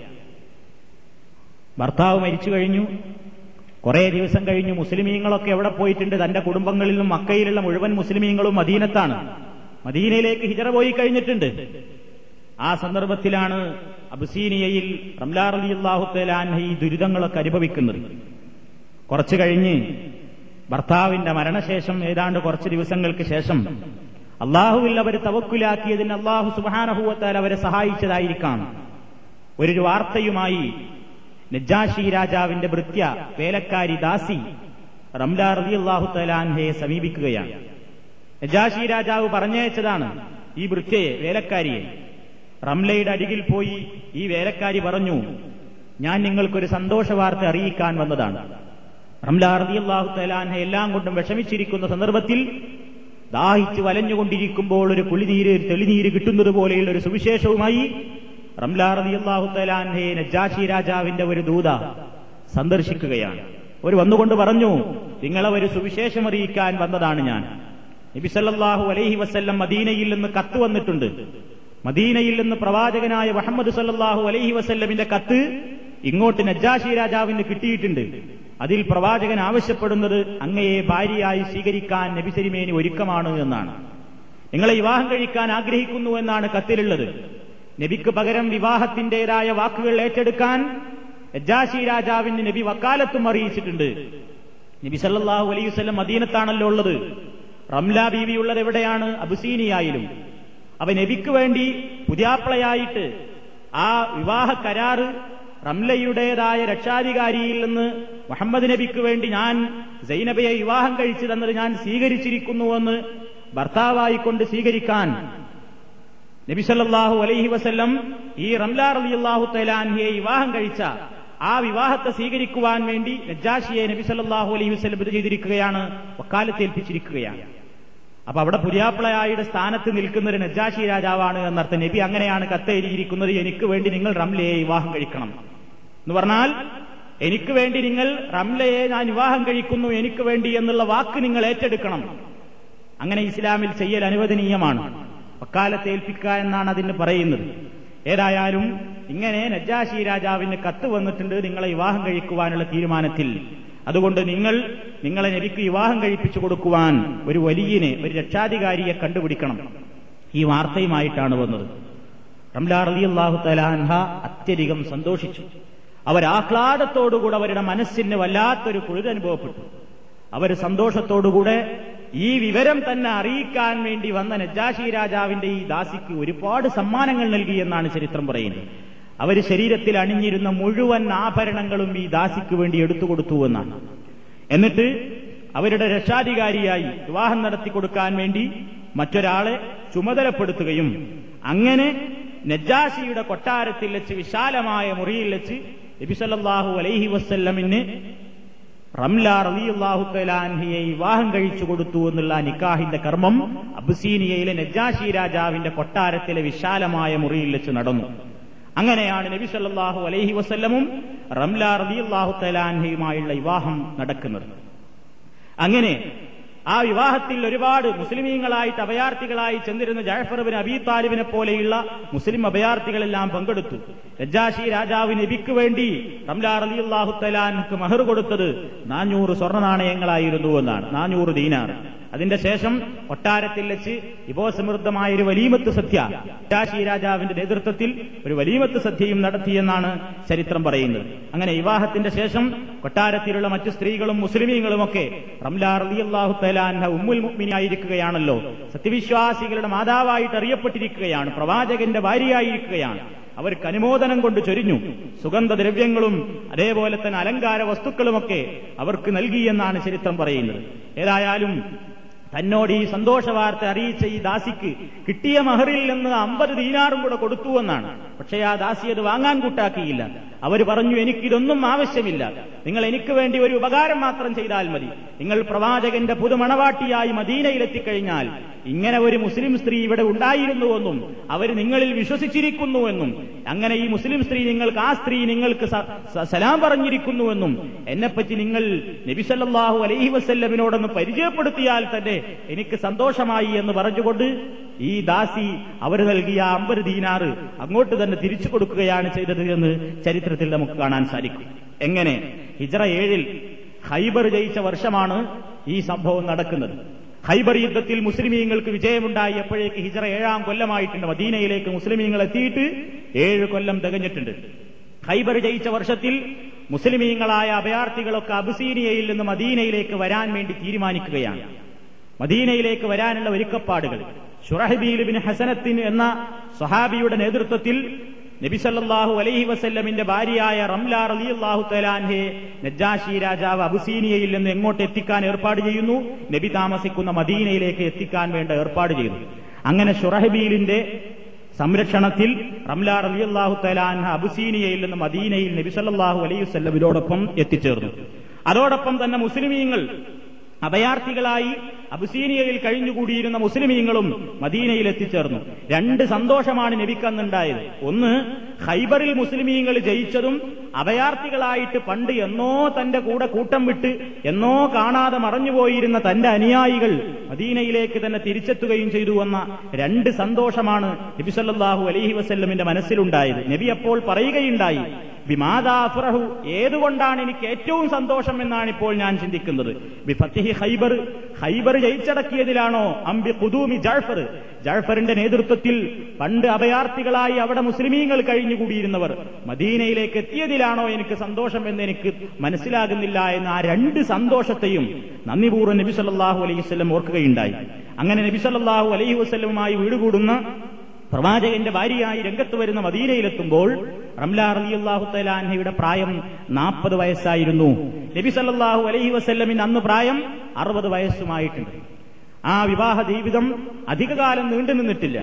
ഭർത്താവ് മരിച്ചു കഴിഞ്ഞു കുറെ ദിവസം കഴിഞ്ഞു മുസ്ലിമീങ്ങളൊക്കെ എവിടെ പോയിട്ടുണ്ട് തന്റെ കുടുംബങ്ങളിൽ നിന്നും മക്കയിലുള്ള മുഴുവൻ മുസ്ലിമീങ്ങളും മദീനത്താണ് മദീനയിലേക്ക് ഹിജറ പോയി കഴിഞ്ഞിട്ടുണ്ട് ആ സന്ദർഭത്തിലാണ് അബുസീനിയയിൽ റംലാർ അലി അള്ളാഹുത്തലാൻ ഈ ദുരിതങ്ങളൊക്കെ അനുഭവിക്കുന്നത് കുറച്ചു കഴിഞ്ഞ് ഭർത്താവിന്റെ മരണശേഷം ഏതാണ്ട് കുറച്ച് ദിവസങ്ങൾക്ക് ശേഷം അള്ളാഹുവിൽ അവർ തവക്കുലാക്കിയതിന് അള്ളാഹു സുബാനഹുവത്താൽ അവരെ സഹായിച്ചതായിരിക്കാം ഒരു വാർത്തയുമായി നജാഷി രാജാവിന്റെ ഭൃത്യ വേലക്കാരി ദാസി റംലാ റബി അള്ളാഹു തലാൻഹയെ സമീപിക്കുകയാണ് നജാഷി രാജാവ് പറഞ്ഞയച്ചതാണ് ഈ ഭൃത്യയെ വേലക്കാരിയെ റംലയുടെ അരികിൽ പോയി ഈ വേലക്കാരി പറഞ്ഞു ഞാൻ നിങ്ങൾക്കൊരു സന്തോഷ വാർത്ത അറിയിക്കാൻ വന്നതാണ് റംലാ റബി അള്ളാഹു തലാൻഹ എല്ലാം കൊണ്ടും വിഷമിച്ചിരിക്കുന്ന സന്ദർഭത്തിൽ ദാഹിച്ച് വലഞ്ഞുകൊണ്ടിരിക്കുമ്പോൾ ഒരു കുളിനീര് തെളിനീര് കിട്ടുന്നത് പോലെയുള്ള ഒരു സുവിശേഷവുമായി റംലാ റബി അള്ളാഹു തലാൻഹയെ നജാഷി രാജാവിന്റെ ഒരു ദൂത സന്ദർശിക്കുകയാണ് ഒരു വന്നുകൊണ്ട് പറഞ്ഞു നിങ്ങളെ ഒരു സുവിശേഷം അറിയിക്കാൻ വന്നതാണ് ഞാൻ നബിസല്ലാഹു അലൈഹി വസ്ല്ലം മദീനയിൽ നിന്ന് കത്ത് വന്നിട്ടുണ്ട് മദീനയിൽ നിന്ന് പ്രവാചകനായ മുഹമ്മദ് സല്ലാഹു അലൈഹി വസ്ല്ലമിന്റെ കത്ത് ഇങ്ങോട്ട് നജാഷി രാജാവിന് കിട്ടിയിട്ടുണ്ട് അതിൽ പ്രവാചകൻ ആവശ്യപ്പെടുന്നത് അങ്ങയെ ഭാര്യയായി സ്വീകരിക്കാൻ നബിസരിമേനി ഒരുക്കമാണ് എന്നാണ് നിങ്ങളെ വിവാഹം കഴിക്കാൻ ആഗ്രഹിക്കുന്നു എന്നാണ് കത്തിലുള്ളത് നബിക്ക് പകരം വിവാഹത്തിന്റേതായ വാക്കുകൾ ഏറ്റെടുക്കാൻ നജാഷി രാജാവിന് നബി വക്കാലത്തും അറിയിച്ചിട്ടുണ്ട് നബി സല്ലാഹു അലൈഹി വസ്ലം മദീനത്താണല്ലോ ഉള്ളത് റംല ബീവി ഉള്ളത് എവിടെയാണ് അബുസീനിയായാലും അവ നബിക്ക് വേണ്ടി പുതിയാപ്ലയായിട്ട് ആ വിവാഹ കരാറ് റംലയുടേതായ രക്ഷാധികാരിയിൽ നിന്ന് മുഹമ്മദ് നബിക്ക് വേണ്ടി ഞാൻ സൈനബയെ വിവാഹം കഴിച്ചു തന്നത് ഞാൻ സ്വീകരിച്ചിരിക്കുന്നുവെന്ന് ഭർത്താവായിക്കൊണ്ട് സ്വീകരിക്കാൻ നബിസല്ലാഹു അലൈഹി വസല്ലം ഈ റംലാ റളിയല്ലാഹു തലാൻഹിയെ വിവാഹം കഴിച്ച ആ വിവാഹത്തെ സ്വീകരിക്കുവാൻ വേണ്ടി നജാഷിയെ നബി സല്ലല്ലാഹു അലൈഹി വസല്ലം ഇത് ചെയ്തിരിക്കുകയാണ് വക്കാലത്ത് ഏൽപ്പിച്ചിരിക്കുകയാണ് അപ്പൊ അവിടെ പുരിയാപ്പിളയായുടെ സ്ഥാനത്ത് നിൽക്കുന്ന ഒരു നജാഷി രാജാവാണ് എന്നർത്ഥം നബി അങ്ങനെയാണ് കത്തെഴുതിയിരിക്കുന്നത് എനിക്ക് വേണ്ടി നിങ്ങൾ റംലയെ വിവാഹം കഴിക്കണം എന്ന് പറഞ്ഞാൽ എനിക്ക് വേണ്ടി നിങ്ങൾ റംലയെ ഞാൻ വിവാഹം കഴിക്കുന്നു എനിക്ക് വേണ്ടി എന്നുള്ള വാക്ക് നിങ്ങൾ ഏറ്റെടുക്കണം അങ്ങനെ ഇസ്ലാമിൽ ചെയ്യൽ അനുവദനീയമാണ് വക്കാലത്ത് ഏൽപ്പിക്കുക എന്നാണ് അതിന് പറയുന്നത് ഏതായാലും ഇങ്ങനെ നജാഷി രാജാവിന് കത്ത് വന്നിട്ടുണ്ട് നിങ്ങളെ വിവാഹം കഴിക്കുവാനുള്ള തീരുമാനത്തിൽ അതുകൊണ്ട് നിങ്ങൾ നിങ്ങളെ നബിക്ക് വിവാഹം കഴിപ്പിച്ചു കൊടുക്കുവാൻ ഒരു വലിയനെ ഒരു രക്ഷാധികാരിയെ കണ്ടുപിടിക്കണം ഈ വാർത്തയുമായിട്ടാണ് വന്നത് റംലാ റലി അള്ളാഹു തലാൻഹ അത്യധികം സന്തോഷിച്ചു അവരാഹ്ലാദത്തോടുകൂടെ അവരുടെ മനസ്സിന് വല്ലാത്തൊരു കുളിരനുഭവപ്പെട്ടു അവർ സന്തോഷത്തോടുകൂടെ ഈ വിവരം തന്നെ അറിയിക്കാൻ വേണ്ടി വന്ന നജാഷി രാജാവിന്റെ ഈ ദാസിക്ക് ഒരുപാട് സമ്മാനങ്ങൾ നൽകി എന്നാണ് ചരിത്രം പറയുന്നത് അവർ ശരീരത്തിൽ അണിഞ്ഞിരുന്ന മുഴുവൻ ആഭരണങ്ങളും ഈ ദാസിക്ക് വേണ്ടി എടുത്തുകൊടുത്തു എന്നാണ് എന്നിട്ട് അവരുടെ രക്ഷാധികാരിയായി വിവാഹം നടത്തി കൊടുക്കാൻ വേണ്ടി മറ്റൊരാളെ ചുമതലപ്പെടുത്തുകയും അങ്ങനെ നജാഷിയുടെ കൊട്ടാരത്തിൽ വെച്ച് വിശാലമായ മുറിയിൽ വെച്ച് നബിസല്ലാഹു അലൈഹി വസ്ല്ലമിന് റംല റലിയുല്ലാഹു തലാൻഹിയെ വിവാഹം കഴിച്ചു കൊടുത്തു എന്നുള്ള നിക്കാഹിന്റെ കർമ്മം അബുസീനിയയിലെ നജാഷി രാജാവിന്റെ കൊട്ടാരത്തിലെ വിശാലമായ മുറിയിൽ വെച്ച് നടന്നു അങ്ങനെയാണ് നബി സല്ലാഹു അലൈഹി വസ്ല്ലമും റംല റലിയുല്ലാഹു തലാൻഹയുമായുള്ള വിവാഹം നടക്കുന്നത് അങ്ങനെ ആ വിവാഹത്തിൽ ഒരുപാട് മുസ്ലിമീങ്ങളായിട്ട് അഭയാർത്ഥികളായി ചെന്നിരുന്ന ജാഫർബിൻ അബി താലിബിനെ പോലെയുള്ള മുസ്ലിം അഭയാർത്ഥികളെല്ലാം പങ്കെടുത്തു രജാഷി രാജാവ് നബിക്ക് വേണ്ടി റംലാർ അലി അള്ളാഹു തലാൻക്ക് മഹർ കൊടുത്തത് നാനൂറ് സ്വർണ്ണ നാണയങ്ങളായിരുന്നു എന്നാണ് നാനൂറ് ദീനാർ അതിന്റെ ശേഷം കൊട്ടാരത്തിൽ വെച്ച് വിഭവസമൃദ്ധമായ ഒരു വലീമത്ത് സദ്യ രജാഷി രാജാവിന്റെ നേതൃത്വത്തിൽ ഒരു വലീമത്ത് സദ്യയും നടത്തിയെന്നാണ് ചരിത്രം പറയുന്നത് അങ്ങനെ വിവാഹത്തിന്റെ ശേഷം കൊട്ടാരത്തിലുള്ള മറ്റു സ്ത്രീകളും മുസ്ലിമീങ്ങളുമൊക്കെ റംലാർ അലി അള്ളാഹു തലാൻഹ ഉമ്മുൽ മുഗ്മിനായിരിക്കുകയാണല്ലോ സത്യവിശ്വാസികളുടെ മാതാവായിട്ട് അറിയപ്പെട്ടിരിക്കുകയാണ് പ്രവാചകന്റെ ഭാര്യയായിരിക്കുകയാണ് അവർക്ക് അനുമോദനം കൊണ്ട് ചൊരിഞ്ഞു സുഗന്ധദ്രവ്യങ്ങളും അതേപോലെ തന്നെ അലങ്കാര വസ്തുക്കളുമൊക്കെ അവർക്ക് നൽകിയെന്നാണ് ചരിത്രം പറയുന്നത് ഏതായാലും തന്നോട് ഈ സന്തോഷ വാർത്ത അറിയിച്ച ഈ ദാസിക്ക് കിട്ടിയ മഹറിൽ നിന്ന് അമ്പത് ദീനാറും കൂടെ കൊടുത്തു എന്നാണ് പക്ഷേ ആ ദാസി അത് വാങ്ങാൻ കൂട്ടാക്കിയില്ല അവർ പറഞ്ഞു എനിക്കിതൊന്നും ആവശ്യമില്ല നിങ്ങൾ എനിക്ക് വേണ്ടി ഒരു ഉപകാരം മാത്രം ചെയ്താൽ മതി നിങ്ങൾ പ്രവാചകന്റെ പുതുമണവാട്ടിയായി മദീനയിലെത്തിക്കഴിഞ്ഞാൽ ഇങ്ങനെ ഒരു മുസ്ലിം സ്ത്രീ ഇവിടെ ഉണ്ടായിരുന്നുവെന്നും അവർ നിങ്ങളിൽ വിശ്വസിച്ചിരിക്കുന്നുവെന്നും അങ്ങനെ ഈ മുസ്ലിം സ്ത്രീ നിങ്ങൾക്ക് ആ സ്ത്രീ നിങ്ങൾക്ക് സലാം പറഞ്ഞിരിക്കുന്നുവെന്നും എന്നെപ്പറ്റി നിങ്ങൾ നബിസല്ലാഹു അലൈഹി വസ്ല്ലമിനോടൊന്ന് പരിചയപ്പെടുത്തിയാൽ തന്നെ എനിക്ക് സന്തോഷമായി എന്ന് പറഞ്ഞുകൊണ്ട് ഈ ദാസി അവർ നൽകിയ അമ്പത് ദീനാറ് അങ്ങോട്ട് തന്നെ തിരിച്ചു കൊടുക്കുകയാണ് ചെയ്തത് എന്ന് ചരിത്രത്തിൽ നമുക്ക് കാണാൻ സാധിക്കും എങ്ങനെ ഹിജറ ഏഴിൽ ഹൈബർ ജയിച്ച വർഷമാണ് ഈ സംഭവം നടക്കുന്നത് ഹൈബർ യുദ്ധത്തിൽ മുസ്ലിമീങ്ങൾക്ക് വിജയമുണ്ടായി എപ്പോഴേക്ക് ഹിജറ ഏഴാം കൊല്ലമായിട്ടുണ്ട് മദീനയിലേക്ക് മുസ്ലിമീങ്ങൾ എത്തിയിട്ട് ഏഴ് കൊല്ലം തികഞ്ഞിട്ടുണ്ട് ഹൈബർ ജയിച്ച വർഷത്തിൽ മുസ്ലിമീങ്ങളായ അഭയാർത്ഥികളൊക്കെ അബുസീനിയയിൽ നിന്ന് മദീനയിലേക്ക് വരാൻ വേണ്ടി തീരുമാനിക്കുകയാണ് മദീനയിലേക്ക് വരാനുള്ള ഒരുക്കപ്പാടുകൾ ഷുറഹബീൽ ബിൻ ഹസനത്തിൻ എന്ന സ്വഹാബിയുടെ നേതൃത്വത്തിൽ നബിസല്ലാഹു അലൈഹി വസല്ലമിന്റെ ഭാര്യയായ റംല റലിയല്ലാഹു തലാൻഹെ നജാഷി രാജാവ് അബുസീനിയയിൽ നിന്ന് എങ്ങോട്ട് എത്തിക്കാൻ ഏർപ്പാട് ചെയ്യുന്നു നബി താമസിക്കുന്ന മദീനയിലേക്ക് എത്തിക്കാൻ വേണ്ട ഏർപ്പാട് ചെയ്തു അങ്ങനെ ഷുറഹബീലിന്റെ സംരക്ഷണത്തിൽ റംല റലിയല്ലാഹു തലാൻഹ അബുസീനിയയിൽ നിന്ന് മദീനയിൽ നബി സല്ലാഹു അലൈഹി വല്ലമിനോടൊപ്പം എത്തിച്ചേർന്നു അതോടൊപ്പം തന്നെ മുസ്ലിമീങ്ങൾ അഭയാർത്ഥികളായി അബുസീനിയയിൽ കഴിഞ്ഞുകൂടിയിരുന്ന മുസ്ലിമീങ്ങളും മദീനയിൽ എത്തിച്ചേർന്നു രണ്ട് സന്തോഷമാണ് നബിക്കന്നുണ്ടായത് ഒന്ന് ഖൈബറിൽ മുസ്ലിമീങ്ങൾ ജയിച്ചതും അഭയാർത്ഥികളായിട്ട് പണ്ട് എന്നോ തന്റെ കൂടെ കൂട്ടം വിട്ട് എന്നോ കാണാതെ മറഞ്ഞുപോയിരുന്ന തന്റെ അനുയായികൾ മദീനയിലേക്ക് തന്നെ തിരിച്ചെത്തുകയും ചെയ്തു എന്ന രണ്ട് സന്തോഷമാണ് നബി സല്ലാഹു അലൈഹി വസ്ല്ലമിന്റെ മനസ്സിലുണ്ടായത് നബി അപ്പോൾ പറയുകയുണ്ടായി ബിമാദാഫ്രഹു ഏതുകൊണ്ടാണ് എനിക്ക് ഏറ്റവും സന്തോഷം എന്നാണ് ഇപ്പോൾ ഞാൻ ചിന്തിക്കുന്നത് ബി ഫത്തിഹി ഹൈബർ ഹൈബർ ജയിച്ചടക്കിയതിലാണോ അംബി കുദൂമി ജാഫർ ജാഫറിന്റെ നേതൃത്വത്തിൽ പണ്ട് അഭയാർത്ഥികളായി അവിടെ മുസ്ലിമീങ്ങൾ കഴിഞ്ഞുകൂടിയിരുന്നവർ മദീനയിലേക്ക് എത്തിയതിലാണോ എനിക്ക് സന്തോഷം എന്ന് എനിക്ക് മനസ്സിലാകുന്നില്ല എന്ന ആ രണ്ട് സന്തോഷത്തെയും നന്ദിപൂർവ്വം നബി സല്ലാഹു അലൈഹി വസ്ലം ഓർക്കുകയുണ്ടായി അങ്ങനെ നബി സല്ലാഹു അലൈഹി വസ്ലമുമായി വീടുകൂടുന്ന പ്രവാചകന്റെ ഭാര്യയായി രംഗത്ത് വരുന്ന മദീനയിലെത്തുമ്പോൾ റംല റലിയല്ലാഹു തലാൻഹയുടെ പ്രായം നാൽപ്പത് വയസ്സായിരുന്നു നബി സല്ലാഹു അലൈഹി വസ്ല്ലമിന് അന്ന് പ്രായം അറുപത് വയസ്സുമായിട്ടുണ്ട് ആ വിവാഹ ജീവിതം അധികകാലം നീണ്ടു നിന്നിട്ടില്ല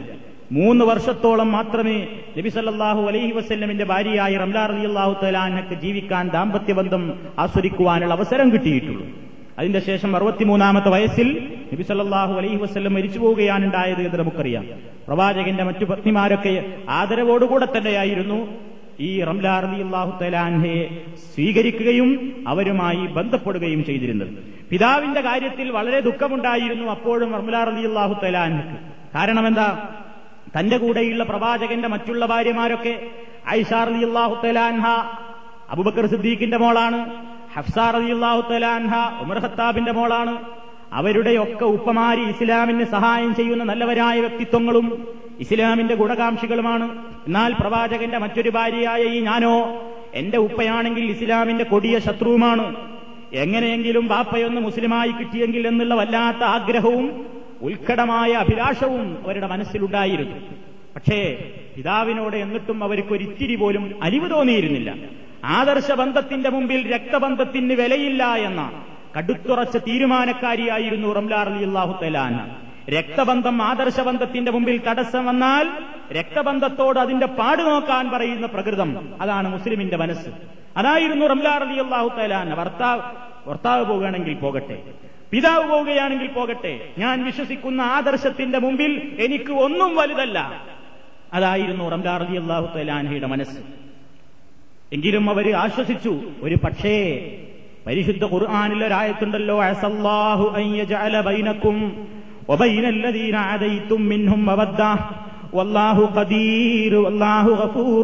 മൂന്ന് വർഷത്തോളം മാത്രമേ നബി സല്ലാഹു അലൈഹി വസ്ല്ലമിന്റെ ഭാര്യയായ റംലാ റലി അള്ളാഹു തലാനക്ക് ജീവിക്കാൻ ദാമ്പത്യബന്ധം ആസ്വദിക്കുവാനുള്ള അവസരം കിട്ടിയിട്ടുള്ളൂ അതിന്റെ ശേഷം അറുപത്തിമൂന്നാമത്തെ വയസ്സിൽ നബി സല്ലാഹു അലൈഹി വസ്ല്ലം മരിച്ചു പോവുകയാണ് ഉണ്ടായത് എന്ന് നമുക്കറിയാം പ്രവാചകന്റെ മറ്റു പത്നിമാരൊക്കെ ആദരവോടുകൂടെ തന്നെയായിരുന്നു ഈ റംലാ റലി അള്ളാഹു തലാൻഹയെ സ്വീകരിക്കുകയും അവരുമായി ബന്ധപ്പെടുകയും ചെയ്തിരുന്നത് പിതാവിന്റെ കാര്യത്തിൽ വളരെ ദുഃഖമുണ്ടായിരുന്നു അപ്പോഴും റംലാ റലി അള്ളാഹു തലാൻഹക്ക് കാരണം എന്താ തന്റെ കൂടെയുള്ള പ്രവാചകന്റെ മറ്റുള്ള ഭാര്യമാരൊക്കെ ഐഷാർ അലി അള്ളാഹു തലാൻഹ അബുബക്കർ സിദ്ദീഖിന്റെ മോളാണ് ഹഫ്സാർ അലി അള്ളാഹു തലാൻഹ ഉമർ ഖത്താബിന്റെ മോളാണ് അവരുടെയൊക്കെ ഉപ്പമാരി ഇസ്ലാമിന് സഹായം ചെയ്യുന്ന നല്ലവരായ വ്യക്തിത്വങ്ങളും ഇസ്ലാമിന്റെ ഗുണകാംക്ഷികളുമാണ് എന്നാൽ പ്രവാചകന്റെ മറ്റൊരു ഭാര്യയായ ഈ ഞാനോ എന്റെ ഉപ്പയാണെങ്കിൽ ഇസ്ലാമിന്റെ കൊടിയ ശത്രുവുമാണ് എങ്ങനെയെങ്കിലും ബാപ്പയൊന്ന് മുസ്ലിമായി കിട്ടിയെങ്കിൽ എന്നുള്ള വല്ലാത്ത ആഗ്രഹവും ഉത്കടമായ അഭിലാഷവും അവരുടെ മനസ്സിലുണ്ടായിരുന്നു പക്ഷേ പിതാവിനോട് എന്നിട്ടും അവർക്ക് ഒരിത്തിരി പോലും അലിവ് തോന്നിയിരുന്നില്ല ആദർശ ബന്ധത്തിന്റെ മുമ്പിൽ രക്തബന്ധത്തിന് വിലയില്ല എന്ന കടുത്തുറച്ച തീരുമാനക്കാരിയായിരുന്നു റംലാർ അലി അള്ളാഹു തലാൻ രക്തബന്ധം ആദർശബന്ധത്തിന്റെ മുമ്പിൽ തടസ്സം വന്നാൽ രക്തബന്ധത്തോട് അതിന്റെ പാട് നോക്കാൻ പറയുന്ന പ്രകൃതം അതാണ് മുസ്ലിമിന്റെ മനസ്സ് അതായിരുന്നു റംലാർ അലി അള്ളാഹു തലാൻ ഭർത്താവ് ഭർത്താവ് പോകുകയാണെങ്കിൽ പോകട്ടെ പിതാവ് പോവുകയാണെങ്കിൽ പോകട്ടെ ഞാൻ വിശ്വസിക്കുന്ന ആദർശത്തിന്റെ മുമ്പിൽ എനിക്ക് ഒന്നും വലുതല്ല അതായിരുന്നു റംലാർ അലി അള്ളാഹു തലാൻഹയുടെ മനസ്സ് എങ്കിലും അവർ ആശ്വസിച്ചു ഒരു പക്ഷേ പരിശുദ്ധ ഖുർആാനിൽ ഒരായത്തുണ്ടല്ലോ അസല്ലാഹു അയ്യജഅല ബൈനക്കും وبين الذين عاديتم منهم مودة والله قدير والله غفور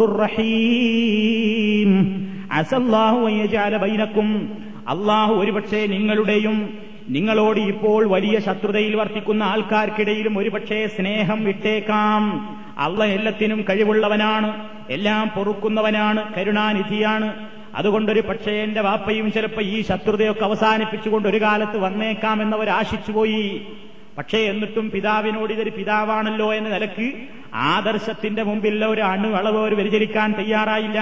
رحيم عسى الله أن يجعل بينكم അള്ളാഹു ഒരുപക്ഷെ നിങ്ങളുടെയും നിങ്ങളോട് ഇപ്പോൾ വലിയ ശത്രുതയിൽ വർത്തിക്കുന്ന ആൾക്കാർക്കിടയിലും ഒരുപക്ഷെ സ്നേഹം വിട്ടേക്കാം അള്ള എല്ലാത്തിനും കഴിവുള്ളവനാണ് എല്ലാം പൊറുക്കുന്നവനാണ് കരുണാനിധിയാണ് അതുകൊണ്ടൊരു പക്ഷേ എന്റെ വാപ്പയും ചിലപ്പോ ഈ ശത്രുതയൊക്കെ അവസാനിപ്പിച്ചുകൊണ്ട് ഒരു കാലത്ത് വന്നേക്കാം എന്നവർ ആശിച്ചുപോയി പക്ഷേ എന്നിട്ടും പിതാവിനോട് ഇതൊരു പിതാവാണല്ലോ എന്ന നിലക്ക് ആദർശത്തിന്റെ മുമ്പിൽ ഒരു അണു അളവ് ഒരു വ്യതിചരിക്കാൻ തയ്യാറായില്ല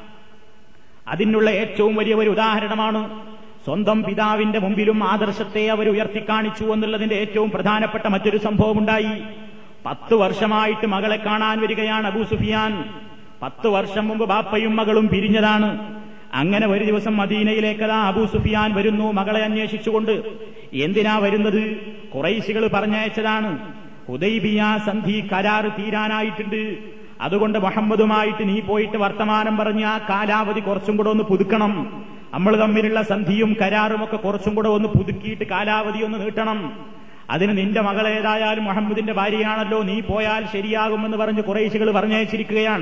അതിനുള്ള ഏറ്റവും വലിയ ഒരു ഉദാഹരണമാണ് സ്വന്തം പിതാവിന്റെ മുമ്പിലും ആദർശത്തെ അവർ ഉയർത്തിക്കാണിച്ചു എന്നുള്ളതിന്റെ ഏറ്റവും പ്രധാനപ്പെട്ട മറ്റൊരു സംഭവമുണ്ടായി പത്ത് വർഷമായിട്ട് മകളെ കാണാൻ വരികയാണ് അബൂ സുഫിയാൻ പത്ത് വർഷം മുമ്പ് ബാപ്പയും മകളും പിരിഞ്ഞതാണ് അങ്ങനെ ഒരു ദിവസം മദീനയിലേക്കതാ അബൂ സുഫിയാൻ വരുന്നു മകളെ അന്വേഷിച്ചുകൊണ്ട് എന്തിനാ വരുന്നത് കുറൈശികൾ പറഞ്ഞയച്ചതാണ് ഹുദൈബിയ സന്ധി കരാറ് തീരാനായിട്ടുണ്ട് അതുകൊണ്ട് മുഹമ്മദുമായിട്ട് നീ പോയിട്ട് വർത്തമാനം പറഞ്ഞ് ആ കാലാവധി കുറച്ചും കൂടെ ഒന്ന് പുതുക്കണം നമ്മൾ തമ്മിലുള്ള സന്ധിയും കരാറും ഒക്കെ കുറച്ചും കൂടെ ഒന്ന് പുതുക്കിയിട്ട് കാലാവധി ഒന്ന് നീട്ടണം അതിന് നിന്റെ മകളേതായാലും മുഹമ്മദിന്റെ ഭാര്യയാണല്ലോ നീ പോയാൽ ശരിയാകുമെന്ന് പറഞ്ഞ് കുറേശികൾ പറഞ്ഞയച്ചിരിക്കുകയാണ്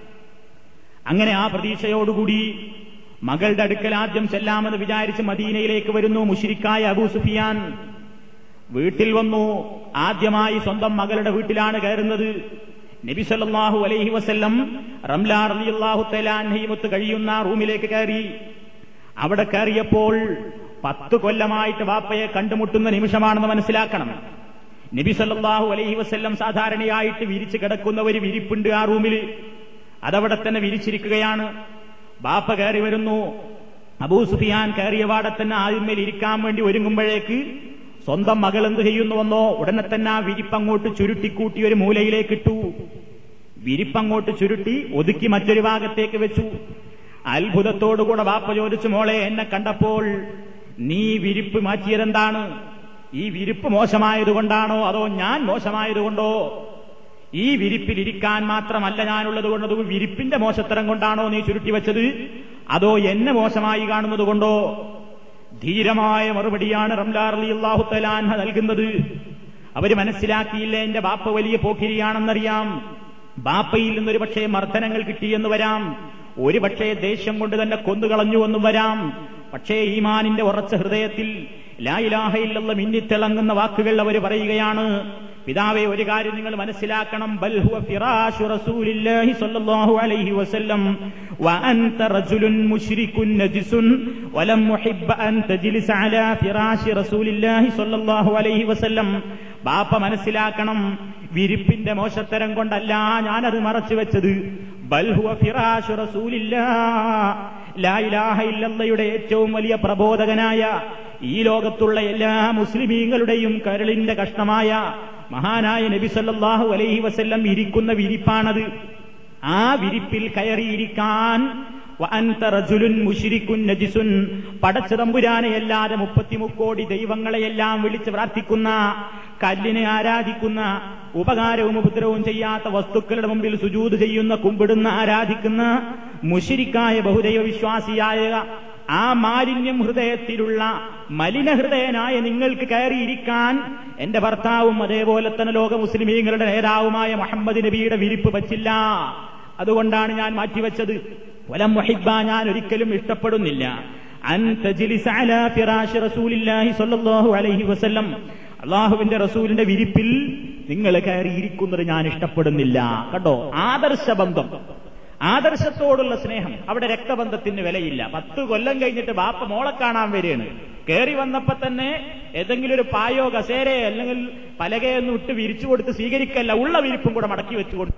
അങ്ങനെ ആ പ്രതീക്ഷയോടുകൂടി മകളുടെ അടുക്കൽ ആദ്യം ചെല്ലാമെന്ന് വിചാരിച്ച് മദീനയിലേക്ക് വരുന്നു മുഷിരിക്കായ അബൂ സുഫിയാൻ വീട്ടിൽ വന്നു ആദ്യമായി സ്വന്തം മകളുടെ വീട്ടിലാണ് കയറുന്നത് നബി സല്ലാഹു അലൈഹി വസ്ല്ലം റംലാ റലിയല്ലാഹു തലാൻഹയുമൊത്ത് കഴിയുന്ന റൂമിലേക്ക് കയറി അവിടെ കയറിയപ്പോൾ പത്ത് കൊല്ലമായിട്ട് വാപ്പയെ കണ്ടുമുട്ടുന്ന നിമിഷമാണെന്ന് മനസ്സിലാക്കണം നബി സല്ലാഹു അലൈഹി വസ്ല്ലം സാധാരണയായിട്ട് വിരിച്ചു കിടക്കുന്ന ഒരു വിരിപ്പുണ്ട് ആ റൂമിൽ അതവിടെ തന്നെ വിരിച്ചിരിക്കുകയാണ് ബാപ്പ കയറി വരുന്നു അബൂ സുഫിയാൻ കയറിയ വാടെ തന്നെ ആദ്യമേൽ ഇരിക്കാൻ വേണ്ടി ഒരുങ്ങുമ്പോഴേക്ക് സ്വന്തം മകൾ എന്ത് ചെയ്യുന്നുവെന്നോ ഉടനെ തന്നെ ആ വിരിപ്പങ്ങോട്ട് ചുരുട്ടിക്കൂട്ടി ഒരു മൂലയിലേക്ക് ഇട്ടു വിരിപ്പങ്ങോട്ട് ചുരുട്ടി ഒതുക്കി മറ്റൊരു ഭാഗത്തേക്ക് വെച്ചു അത്ഭുതത്തോടുകൂടെ ബാപ്പ ചോദിച്ചു മോളെ എന്നെ കണ്ടപ്പോൾ നീ വിരിപ്പ് മാറ്റിയതെന്താണ് ഈ വിരിപ്പ് മോശമായതുകൊണ്ടാണോ അതോ ഞാൻ മോശമായതുകൊണ്ടോ ഈ വിരിപ്പിൽ ഇരിക്കാൻ മാത്രമല്ല ഞാനുള്ളത് കൊണ്ടത് വിരിപ്പിന്റെ മോശത്തരം കൊണ്ടാണോ നീ ചുരുട്ടി വെച്ചത് അതോ എന്നെ മോശമായി കാണുന്നത് കൊണ്ടോ ധീരമായ മറുപടിയാണ് റംലാർ അലി അള്ളാഹു തലാൻഹ നൽകുന്നത് അവര് മനസ്സിലാക്കിയില്ല എന്റെ ബാപ്പ വലിയ പോക്കിരിയാണെന്നറിയാം ബാപ്പയിൽ നിന്നൊരു പക്ഷേ മർദ്ദനങ്ങൾ കിട്ടിയെന്ന് വരാം ഒരു പക്ഷേ ദേഷ്യം കൊണ്ട് തന്നെ കൊന്നുകളഞ്ഞുവെന്നും വരാം പക്ഷേ ഈമാനിന്റെ ഉറച്ച ഹൃദയത്തിൽ ലായിലാഹയിലുള്ള മിന്നിത്തിളങ്ങുന്ന വാക്കുകൾ അവർ പറയുകയാണ് പിതാവെ ഒരു കാര്യം നിങ്ങൾ മനസ്സിലാക്കണം ബൽഹുവ ഫിറാഷു റസൂലില്ലാഹി സ്വല്ലല്ലാഹു അലൈഹി വസല്ലം വഅൻത റജുലുൻ മുശ്രികുൻ നജിസുൻ വലം മുഹിബ്ബ അൻ തജ്ലിസ അലാ ഫിറാഷി റസൂലില്ലാഹി സ്വല്ലല്ലാഹു അലൈഹി വസല്ലം ബാപ്പ മനസ്സിലാക്കണം വിരിപ്പിന്റെ മോശത്തരം കൊണ്ടല്ല ഞാനത് മറച്ചു വെച്ചത് ബൽഹുവ ഫിറാഷു റസൂലില്ലാ ലാ ഇലാഹ ഇല്ലല്ലയുടെ ഏറ്റവും വലിയ പ്രബോധകനായ ഈ ലോകത്തുള്ള എല്ലാ മുസ്ലിമീങ്ങളുടെയും കരളിന്റെ കഷ്ണമായ മഹാനായ നബി സല്ലല്ലാഹു അലൈഹി വസല്ലം ഇരിക്കുന്ന വിരിപ്പാണത് ആ വിരിപ്പിൽ കയറിയിരിക്കാൻ വഅൻത റജുലുൻ മുശ്രിക്കുൻ നജിസുൻ പടച്ചതമ്പുരാനെയല്ലാതെ മുപ്പത്തിമുക്കോടി ദൈവങ്ങളെയെല്ലാം വിളിച്ച് പ്രാർത്ഥിക്കുന്ന കല്ലിനെ ആരാധിക്കുന്ന ഉപകാരവും ഉപദ്രവവും ചെയ്യാത്ത വസ്തുക്കളുടെ മുമ്പിൽ സുജൂത് ചെയ്യുന്ന കുമ്പിടുന്ന ആരാധിക്കുന്ന മുഷിരിക്കായ ബഹുദൈവ വിശ്വാസിയായ ആ മാലിന്യം ഹൃദയത്തിലുള്ള മലിനഹൃദയനായ നിങ്ങൾക്ക് കയറിയിരിക്കാൻ എന്റെ ഭർത്താവും അതേപോലെ തന്നെ ലോക മുസ്ലിമീങ്ങളുടെ നേതാവുമായ മുഹമ്മദ് നബിയുടെ വിരിപ്പ് വച്ചില്ല അതുകൊണ്ടാണ് ഞാൻ മാറ്റിവെച്ചത് വലം വഹിബ ഞാൻ ഒരിക്കലും ഇഷ്ടപ്പെടുന്നില്ല അൻ തജ്ലിസ അലാ ഫിറാശി റസൂലില്ലാഹി സ്വല്ലല്ലാഹു അലൈഹി വസല്ലം അള്ളാഹുവിന്റെ റസൂലിന്റെ വിരിപ്പിൽ നിങ്ങൾ കയറിയിരിക്കുന്നത് ഞാൻ ഇഷ്ടപ്പെടുന്നില്ല കണ്ടോ ആദർശബന്ധം ആദർശത്തോടുള്ള സ്നേഹം അവിടെ രക്തബന്ധത്തിന് വിലയില്ല പത്ത് കൊല്ലം കഴിഞ്ഞിട്ട് ബാപ്പ മോളെ കാണാൻ വരികയാണ് കയറി വന്നപ്പോ തന്നെ ഏതെങ്കിലും ഒരു പായോ കസേരയോ അല്ലെങ്കിൽ പലകയൊന്നും ഇട്ട് വിരിച്ചു കൊടുത്ത് സ്വീകരിക്കല്ല ഉള്ള വിരിപ്പും കൂടെ മടക്കി വെച്ചു കൊടുത്തു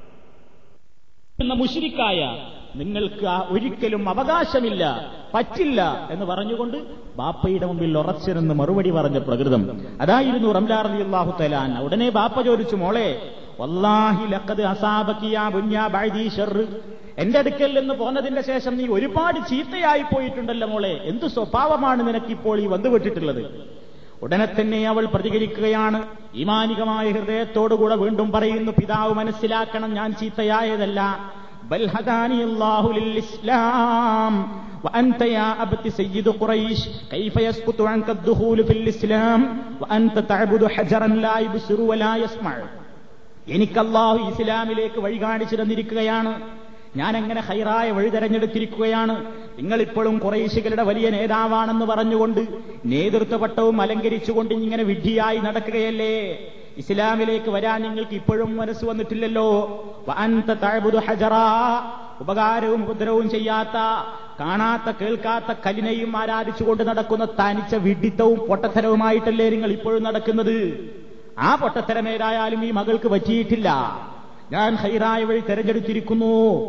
എന്ന മുഷിരിക്കായ നിങ്ങൾക്ക് ആ ഒരിക്കലും അവകാശമില്ല പറ്റില്ല എന്ന് പറഞ്ഞുകൊണ്ട് ബാപ്പയുടെ മുമ്പിൽ ഉറച്ചിരുന്ന് മറുപടി പറഞ്ഞ പ്രകൃതം അതായിരുന്നു റംലാർ അലി അള്ളാഹു തലാൻ ഉടനെ ബാപ്പ ചോദിച്ചു മോളെ വല്ലാഹി ലക്കത് അസാബക്കിയ ബുഞ്ഞാ ബഅദി ഷർറ് എന്റെ അടുക്കൽ നിന്ന് പോന്നതിന്റെ ശേഷം നീ ഒരുപാട് ചീത്തയായി പോയിട്ടുണ്ടല്ലോ മോളെ എന്ത് സ്വഭാവമാണ് നിനക്കിപ്പോൾ ഈ വന്നുവിട്ടിട്ടുള്ളത് ഉടനെ തന്നെ അവൾ പ്രതികരിക്കുകയാണ് ഈമാനികമായ ഹൃദയത്തോടുകൂടെ വീണ്ടും പറയുന്നു പിതാവ് മനസ്സിലാക്കണം ഞാൻ ചീത്തയായതല്ല ബൽ ഹദാനി അല്ലാഹു ലിൽ ഇസ്ലാം وأنت يا أبت سيد قريش كيف يسقط عنك الدخول في الإسلام وأنت تعبد حجرا لا يبصر ولا يسمع എനിക്ക് അള്ളാഹു ഇസ്ലാമിലേക്ക് വഴി കാണിച്ചു തന്നിരിക്കുകയാണ് ഞാൻ അങ്ങനെ ഹൈറായ വഴി തെരഞ്ഞെടുത്തിരിക്കുകയാണ് നിങ്ങളിപ്പോഴും കുറേശികളുടെ വലിയ നേതാവാണെന്ന് പറഞ്ഞുകൊണ്ട് നേതൃത്വ പട്ടവും അലങ്കരിച്ചുകൊണ്ട് ഇങ്ങനെ വിഡ്ഢിയായി നടക്കുകയല്ലേ ഇസ്ലാമിലേക്ക് വരാൻ നിങ്ങൾക്ക് ഇപ്പോഴും മനസ്സ് വന്നിട്ടില്ലല്ലോ വഅൻത തഅബുദു ഹജറാ ഉപകാരവും ഉപദ്രവവും ചെയ്യാത്ത കാണാത്ത കേൾക്കാത്ത കലിനെയും ആരാധിച്ചുകൊണ്ട് നടക്കുന്ന തനിച്ച വിഡിത്തവും പൊട്ടത്തരവുമായിട്ടല്ലേ നിങ്ങൾ ഇപ്പോഴും നടക്കുന്നത് ആ പൊട്ടത്തരമേതായാലും ഈ മകൾക്ക് പറ്റിയിട്ടില്ല ഞാൻ ഹൈറായ വഴി തെരഞ്ഞെടുത്തിരിക്കുന്നു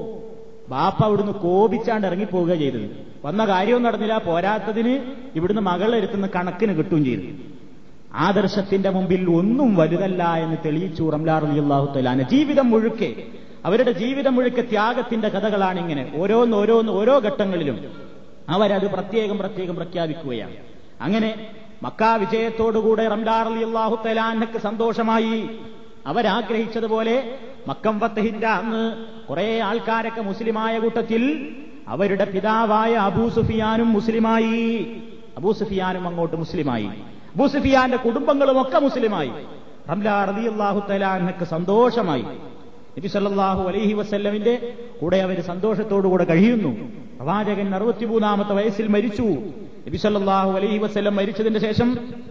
ബാപ്പ അവിടുന്ന് കോപിച്ചാണ്ട് ഇറങ്ങിപ്പോവുക ചെയ്തത് വന്ന കാര്യവും നടന്നില്ല പോരാത്തതിന് ഇവിടുന്ന് മകളെടുത്തുന്ന കണക്കിന് കിട്ടുകയും ചെയ്തു ആദർശത്തിന്റെ മുമ്പിൽ ഒന്നും വലുതല്ല എന്ന് തെളിയിച്ചു റംലാർ അള്ളാഹു തലാന ജീവിതം മുഴുക്കെ അവരുടെ ജീവിതം മുഴുക്കെ ത്യാഗത്തിന്റെ കഥകളാണ് ഇങ്ങനെ ഓരോന്ന് ഓരോന്ന് ഓരോ ഘട്ടങ്ങളിലും അവരത് പ്രത്യേകം പ്രത്യേകം പ്രഖ്യാപിക്കുകയാണ് അങ്ങനെ മക്കാ വിജയത്തോടുകൂടെ റംലാർ അലി അള്ളാഹു തലാനക്ക് സന്തോഷമായി അവരാഗ്രഹിച്ചതുപോലെ മക്കം ഫത്തഹിന്റെ അന്ന് കുറെ ആൾക്കാരൊക്കെ മുസ്ലിമായ കൂട്ടത്തിൽ അവരുടെ പിതാവായ അബൂ സുഫിയാനും മുസ്ലിമായി അബൂ സുഫിയാനും അങ്ങോട്ട് മുസ്ലിമായി അബൂ സുഫിയാന്റെ കുടുംബങ്ങളും ഒക്കെ മുസ്ലിമായി റംലാ റളിയല്ലാഹു തലാനക്ക് സന്തോഷമായി നബി സല്ലല്ലാഹു അലൈഹി വസല്ലമിന്റെ കൂടെ അവർ സന്തോഷത്തോടുകൂടെ കഴിയുന്നു പ്രവാചകൻ അറുപത്തിമൂന്നാമത്തെ വയസ്സിൽ മരിച്ചു നബി സല്ലല്ലാഹു അലൈഹി വസല്ലം മരിച്ചതിന്റെ ശേഷം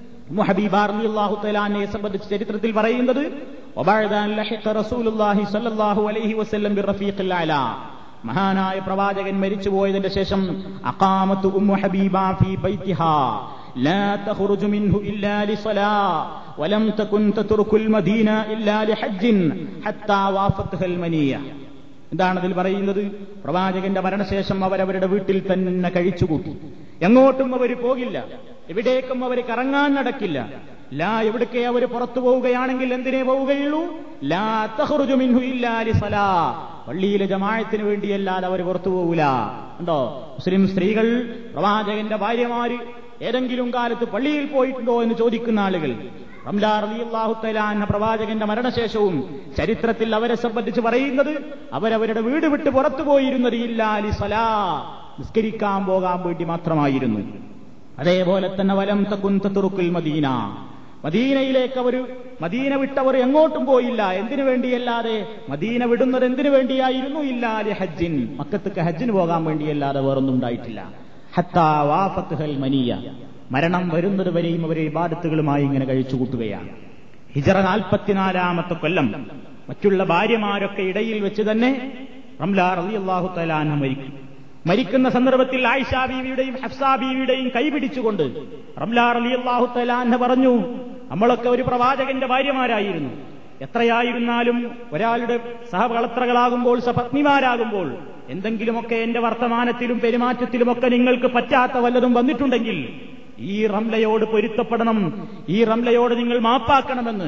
ഹബീബ റളിയല്ലാഹു തആലാനെ സംബന്ധിച്ച് ചരിത്രത്തിൽ പറയുന്നത് وبعد أن لحق رسول الله صلى الله عليه وسلم بالرفيق الأعلى മഹാനായ പ്രവാചകൻ മരിച്ചുപോയതിന്റെ ശേഷം അഖാമത്ത് ഉമ്മു ഹബീബ ഫീ ബൈത്തിഹാ لا تخرج منه إلا لصلاة ولم تكن تترك المدينة إلا لحج حتى وافتها المنية എന്താണ് അതിൽ പറയുന്നത് പ്രവാചകന്റെ മരണശേഷം അവരവരുടെ വീട്ടിൽ തന്നെ കഴിച്ചുകൂട്ടി എങ്ങോട്ടും അവർ പോകില്ല എവിടേക്കും അവർ കറങ്ങാൻ നടക്കില്ല ലാ എവിടേക്ക് അവർ പുറത്തു പോവുകയാണെങ്കിൽ എന്തിനേ പോവുകയുള്ളൂ ലാ തഹ്റുജു മിൻഹു ഇല്ലാ ലിസലാ പള്ളിയിലെ ജമാഅത്തിന് വേണ്ടിയല്ലാതെ അവർ പുറത്തു പോകൂല ഉണ്ടോ മുസ്ലിം സ്ത്രീകൾ പ്രവാചകന്റെ ഭാര്യമാര് ഏതെങ്കിലും കാലത്ത് പള്ളിയിൽ പോയിട്ടുണ്ടോ എന്ന് ചോദിക്കുന്ന ആളുകൾ റംലാർ അലിയല്ലാഹുത്തലാന്ന പ്രവാചകന്റെ മരണശേഷവും ചരിത്രത്തിൽ അവരെ സംബന്ധിച്ച് പറയുന്നത് അവരവരുടെ വീട് വിട്ട് പുറത്തു പോയിരുന്നത് ഇല്ലാലി സലാ നിസ്കരിക്കാൻ പോകാൻ വേണ്ടി മാത്രമായിരുന്നു അതേപോലെ തന്നെ വലം തക്കുന്തത്തുറുക്കിൽ മദീന മദീനയിലേക്ക് അവർ മദീന വിട്ടവർ എങ്ങോട്ടും പോയില്ല എന്തിനു വേണ്ടിയല്ലാതെ മദീന വിടുന്നത് എന്തിനു വേണ്ടിയായിരുന്നു ഇല്ലാതെ ഹജ്ജിൻ മക്കത്തേക്ക് ഹജ്ജിന് പോകാൻ വേണ്ടിയല്ലാതെ വേറൊന്നും ഉണ്ടായിട്ടില്ല ഹത്താ വാഫത്തുഹൽ മനിയ മരണം വരുന്നത് വരെയും അവർ ഇബാദത്തുകളുമായി ഇങ്ങനെ കഴിച്ചു കൂട്ടുകയാണ് ഹിജറ നാൽപ്പത്തിനാലാമത്തെ കൊല്ലം മറ്റുള്ള ഭാര്യമാരൊക്കെ ഇടയിൽ വെച്ച് തന്നെ റംലാർ അലി അള്ളാഹു തലാന മരിക്കും മരിക്കുന്ന സന്ദർഭത്തിൽ ആയിഷ ബീവിയുടെയും ഹഫ്സാ ബീവിയുടെയും കൈപിടിച്ചുകൊണ്ട് റംലാർ അലി അള്ളാഹു തലാന പറഞ്ഞു നമ്മളൊക്കെ ഒരു പ്രവാചകന്റെ ഭാര്യമാരായിരുന്നു എത്രയായിരുന്നാലും ഒരാളുടെ സഹകളത്രകളാകുമ്പോൾ സപത്നിമാരാകുമ്പോൾ എന്തെങ്കിലുമൊക്കെ എന്റെ വർത്തമാനത്തിലും പെരുമാറ്റത്തിലുമൊക്കെ നിങ്ങൾക്ക് പറ്റാത്ത വല്ലതും വന്നിട്ടുണ്ടെങ്കിൽ ഈ റംലയോട് പൊരുത്തപ്പെടണം ഈ റംലയോട് നിങ്ങൾ മാപ്പാക്കണമെന്ന്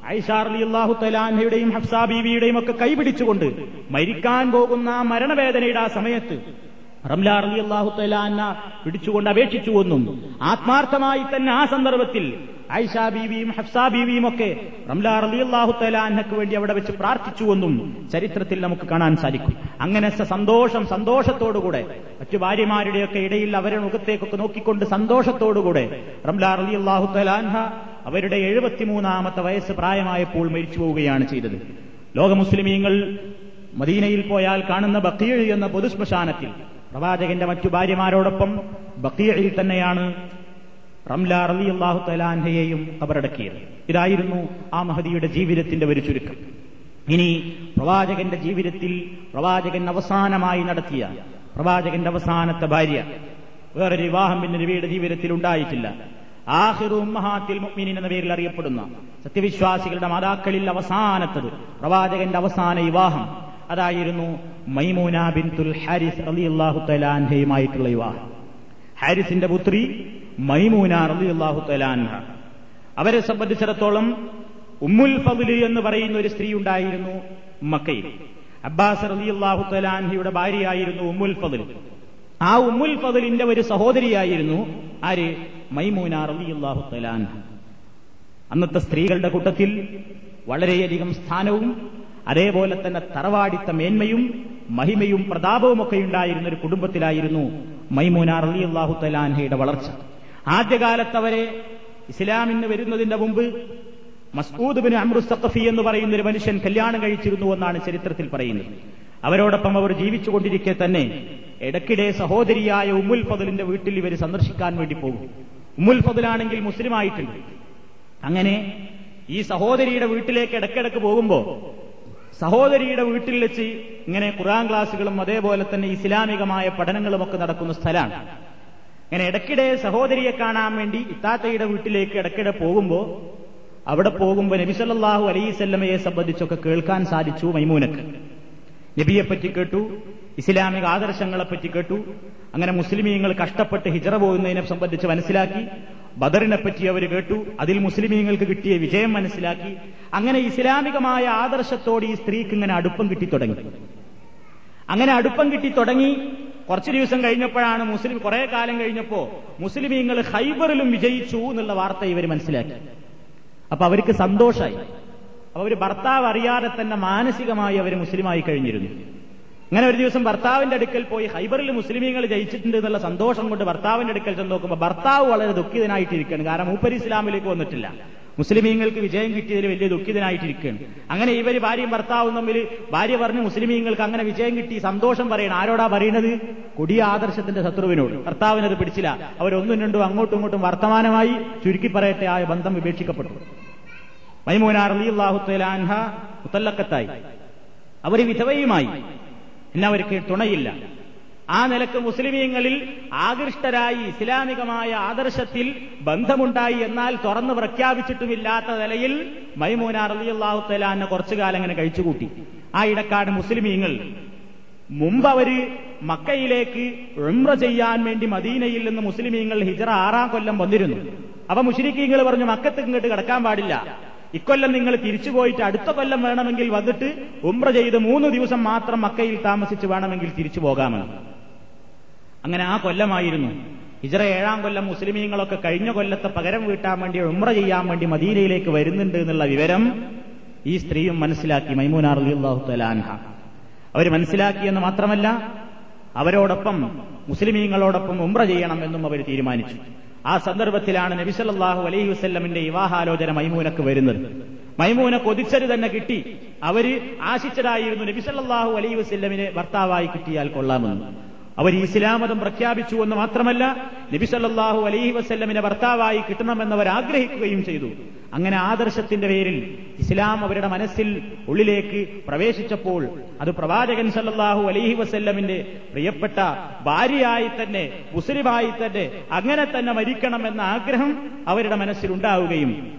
ഐഷാർലി അള്ളാഹു തലാൻഹയുടെയും ഹഫ്സാ ബീവിയുടെയും ഒക്കെ കൈപിടിച്ചുകൊണ്ട് മരിക്കാൻ പോകുന്ന ആ മരണവേദനയുടെ ആ സമയത്ത് റംല അലി അള്ളാഹു തലാന്ന പിടിച്ചുകൊണ്ട് അപേക്ഷിച്ചുവെന്നും ആത്മാർത്ഥമായി തന്നെ ആ സന്ദർഭത്തിൽ ഐഷ ബീവിയും ഹഫ്സാ ബീവിയും ഒക്കെ റംല അലി അള്ളാഹു തലാന്നക്ക് വേണ്ടി അവിടെ വെച്ച് പ്രാർത്ഥിച്ചുവെന്നും ചരിത്രത്തിൽ നമുക്ക് കാണാൻ സാധിക്കും അങ്ങനെ സന്തോഷം സന്തോഷത്തോടുകൂടെ മറ്റു ഭാര്യമാരുടെയൊക്കെ ഇടയിൽ അവരുടെ മുഖത്തേക്കൊക്കെ നോക്കിക്കൊണ്ട് സന്തോഷത്തോടുകൂടെ റംല അലി അള്ളാഹു തലാൻഹ അവരുടെ എഴുപത്തിമൂന്നാമത്തെ വയസ്സ് പ്രായമായപ്പോൾ മരിച്ചു പോവുകയാണ് ചെയ്തത് ലോക മുസ്ലിമീങ്ങൾ മദീനയിൽ പോയാൽ കാണുന്ന ബക്കീഴ് എന്ന പൊതുശ്മശാനത്തിൽ പ്രവാചകന്റെ മറ്റു ഭാര്യമാരോടൊപ്പം ബക്കീഴിൽ തന്നെയാണ് റംല റലി അള്ളാഹു തലാൻഹയെയും കബറടക്കിയത് ഇതായിരുന്നു ആ മഹദിയുടെ ജീവിതത്തിന്റെ ഒരു ചുരുക്കം ഇനി പ്രവാചകന്റെ ജീവിതത്തിൽ പ്രവാചകൻ അവസാനമായി നടത്തിയ പ്രവാചകന്റെ അവസാനത്തെ ഭാര്യ വേറൊരു വിവാഹം പിന്നെ നബിയുടെ ജീവിതത്തിൽ ഉണ്ടായിട്ടില്ല ആഹിറു ഉമ്മഹാത്തിൽ മുഅ്മിനീൻ എന്ന പേരിൽ അറിയപ്പെടുന്ന സത്യവിശ്വാസികളുടെ മാതാക്കളിൽ അവസാനത്തത് പ്രവാചകന്റെ അവസാന വിവാഹം അതായിരുന്നു മൈമൂന ബിൻതുൽ ഹാരിസ് റളിയല്ലാഹു തലാൻഹയുമായിട്ടുള്ള വിവാഹം ഹാരിസിന്റെ പുത്രി മൈമൂന റളിയല്ലാഹു തലാൻഹ അവരെ സംബന്ധിച്ചിടത്തോളം ഉമ്മുൽ ഫضല് എന്ന് പറയുന്ന ഒരു സ്ത്രീ ഉണ്ടായിരുന്നു മക്കയിൽ അബ്ബാസ് റളിയല്ലാഹു തലാൻഹയുടെ ഭാര്യയായിരുന്നു ഉമ്മുൽ ഫضൽ ആ ഉമ്മുൽ ഫضലിന്റെ ഒരു സഹോദരിയായിരുന്നു ആര് മൈമൂന റളിയല്ലാഹു തലാൻഹ അന്നത്തെ സ്ത്രീകളുടെ കൂട്ടത്തിൽ വളരെയധികം സ്ഥാനവും അതേപോലെ തന്നെ തറവാടിത്ത മേന്മയും മഹിമയും പ്രതാപവും ഒക്കെ ഉണ്ടായിരുന്ന ഒരു കുടുംബത്തിലായിരുന്നു മൈമൂന റളിയല്ലാഹു തലാൻഹയുടെ വളർച്ച ആദ്യകാലത്ത് അവരെ ഇസ്ലാമിന് വരുന്നതിന്റെ മുമ്പ് മസ്ഊദ് ബിൻ അമ്രു സഖഫി എന്ന് പറയുന്ന ഒരു മനുഷ്യൻ കല്യാണം കഴിച്ചിരുന്നു എന്നാണ് ചരിത്രത്തിൽ പറയുന്നത് അവരോടൊപ്പം അവർ ജീവിച്ചുകൊണ്ടിരിക്കെ തന്നെ ഇടയ്ക്കിടെ സഹോദരിയായ ഉമ്മുൽ ഫദലിന്റെ വീട്ടിൽ ഇവർ സന്ദർശിക്കാൻ വേണ്ടി പോകും ഉമ്മുൽ ഫദലാണെങ്കിൽ മുസ്ലിം ആയിട്ടുണ്ട് അങ്ങനെ ഈ സഹോദരിയുടെ വീട്ടിലേക്ക് ഇടയ്ക്കിടയ്ക്ക് പോകുമ്പോ സഹോദരിയുടെ വീട്ടിൽ വെച്ച് ഇങ്ങനെ ഖുറാൻ ക്ലാസുകളും അതേപോലെ തന്നെ ഇസ്ലാമികമായ പഠനങ്ങളും ഒക്കെ നടക്കുന്ന സ്ഥലമാണ് അങ്ങനെ ഇടയ്ക്കിടെ സഹോദരിയെ കാണാൻ വേണ്ടി ഇത്താത്തയുടെ വീട്ടിലേക്ക് ഇടയ്ക്കിടെ പോകുമ്പോ അവിടെ പോകുമ്പോൾ നബിസല്ലാഹു അലൈസല്ലമയെ സംബന്ധിച്ചൊക്കെ കേൾക്കാൻ സാധിച്ചു മൈമൂനക്ക് നബിയെപ്പറ്റി കേട്ടു ഇസ്ലാമിക ആദർശങ്ങളെപ്പറ്റി കേട്ടു അങ്ങനെ മുസ്ലിമീങ്ങൾ കഷ്ടപ്പെട്ട് ഹിജറ പോകുന്നതിനെ സംബന്ധിച്ച് മനസ്സിലാക്കി ബദറിനെ പറ്റി അവർ കേട്ടു അതിൽ മുസ്ലിമീങ്ങൾക്ക് കിട്ടിയ വിജയം മനസ്സിലാക്കി അങ്ങനെ ഇസ്ലാമികമായ ആദർശത്തോട് ഈ സ്ത്രീക്ക് ഇങ്ങനെ അടുപ്പം കിട്ടി തുടങ്ങി അങ്ങനെ അടുപ്പം കിട്ടി തുടങ്ങി കുറച്ചു ദിവസം കഴിഞ്ഞപ്പോഴാണ് മുസ്ലിം കുറെ കാലം കഴിഞ്ഞപ്പോ മുസ്ലിമീങ്ങൾ ഹൈബറിലും വിജയിച്ചു എന്നുള്ള വാർത്ത ഇവർ മനസ്സിലാക്കി അപ്പൊ അവർക്ക് സന്തോഷമായി അപ്പൊ അവര് ഭർത്താവ് അറിയാതെ തന്നെ മാനസികമായി അവർ മുസ്ലിമായി കഴിഞ്ഞിരുന്നു അങ്ങനെ ഒരു ദിവസം ഭർത്താവിന്റെ അടുക്കൽ പോയി ഹൈബറിൽ മുസ്ലിമീങ്ങൾ ജയിച്ചിട്ടുണ്ട് എന്നുള്ള സന്തോഷം കൊണ്ട് ഭർത്താവിന്റെ അടുക്കൽ ചെന്ന് നോക്കുമ്പോൾ ഭർത്താവ് വളരെ ദുഃഖിതനായിട്ടിരിക്കുകയാണ് കാരണം മൂപ്പര് ഇസ്ലാമിലേക്ക് വന്നിട്ടില്ല മുസ്ലിമീങ്ങൾക്ക് വിജയം കിട്ടിയതിൽ വലിയ ദുഃഖിതനായിട്ടിരിക്കുകയാണ് അങ്ങനെ ഇവര് ഭാര്യയും ഭർത്താവും തമ്മിൽ ഭാര്യ പറഞ്ഞ് മുസ്ലിമീങ്ങൾക്ക് അങ്ങനെ വിജയം കിട്ടി സന്തോഷം പറയണം ആരോടാ പറയുന്നത് കൊടിയ ആദർശത്തിന്റെ ശത്രുവിനോട് ഭർത്താവിനത് പിടിച്ചില്ല അവരൊന്നും രണ്ടും അങ്ങോട്ടും ഇങ്ങോട്ടും വർത്തമാനമായി ചുരുക്കി പറയട്ടെ ആ ബന്ധം വിപേക്ഷിക്കപ്പെട്ടു മൈമൂനാർ അലിയാഹു തലാൻഹ മുത്തല്ലക്കത്തായി അവർ വിധവയുമായി പിന്നെ അവർക്ക് തുണയില്ല ആ നിലക്ക് മുസ്ലിമീങ്ങളിൽ ആകൃഷ്ടരായി ഇസ്ലാമികമായ ആദർശത്തിൽ ബന്ധമുണ്ടായി എന്നാൽ തുറന്നു പ്രഖ്യാപിച്ചിട്ടുമില്ലാത്ത നിലയിൽ മൈമൂന റലിയല്ലാഹു തലാന്നെ കുറച്ചു കാലം അങ്ങനെ കഴിച്ചുകൂട്ടി ആ ഇടക്കാട് മുസ്ലിമീങ്ങൾ മുമ്പ് അവര് മക്കയിലേക്ക് ഉംറ ചെയ്യാൻ വേണ്ടി മദീനയിൽ നിന്ന് മുസ്ലിമീങ്ങൾ ഹിജറ ആറാം കൊല്ലം വന്നിരുന്നു അപ്പൊ മുസ്ലിക്കീങ്ങൾ പറഞ്ഞു മക്കത്ത് ഇങ്ങോട്ട് കിടക്കാൻ പാടില്ല ഇക്കൊല്ലം നിങ്ങൾ തിരിച്ചു പോയിട്ട് അടുത്ത കൊല്ലം വേണമെങ്കിൽ വന്നിട്ട് ഉംറ ചെയ്ത് മൂന്ന് ദിവസം മാത്രം മക്കയിൽ താമസിച്ച് വേണമെങ്കിൽ തിരിച്ചു പോകാമെന്ന് അങ്ങനെ ആ കൊല്ലമായിരുന്നു ഹിജറ ഏഴാം കൊല്ലം മുസ്ലിമീങ്ങളൊക്കെ കഴിഞ്ഞ കൊല്ലത്തെ പകരം വീട്ടാൻ വേണ്ടി ഉംറ ചെയ്യാൻ വേണ്ടി മദീനയിലേക്ക് വരുന്നുണ്ട് എന്നുള്ള വിവരം ഈ സ്ത്രീയും മനസ്സിലാക്കി മൈമൂനാർ അലിയാഹു തലാൻഹ അവർ മനസ്സിലാക്കിയെന്ന് മാത്രമല്ല അവരോടൊപ്പം മുസ്ലിമീങ്ങളോടൊപ്പം ഉംറ ചെയ്യണം എന്നും അവർ തീരുമാനിച്ചു ആ സന്ദർഭത്തിലാണ് നബിസല്ലാഹു അലൈഹി വസ്ല്ലമിന്റെ വിവാഹാലോചന മൈമൂനക്ക് വരുന്നത് മൈമൂന കൊതിച്ചത് തന്നെ കിട്ടി അവര് ആശിച്ചതായിരുന്നു നബിസല്ലാഹു അലൈഹി വസ്ല്ലമിനെ ഭർത്താവായി കിട്ടിയാൽ കൊള്ളാമെന്ന് അവർ ഇസ്ലാം മതം പ്രഖ്യാപിച്ചു എന്ന് മാത്രമല്ല നബിസല്ലാഹു അലൈഹി വസ്ല്ലമിനെ ഭർത്താവായി കിട്ടണമെന്നവർ ആഗ്രഹിക്കുകയും ചെയ്തു അങ്ങനെ ആദർശത്തിന്റെ പേരിൽ ഇസ്ലാം അവരുടെ മനസ്സിൽ ഉള്ളിലേക്ക് പ്രവേശിച്ചപ്പോൾ അത് പ്രവാചകൻ സല്ലാഹു അലൈഹി വസല്ലമിന്റെ പ്രിയപ്പെട്ട ഭാര്യയായി തന്നെ മുസ്ലിമായി തന്നെ അങ്ങനെ തന്നെ മരിക്കണമെന്ന ആഗ്രഹം അവരുടെ മനസ്സിലുണ്ടാവുകയും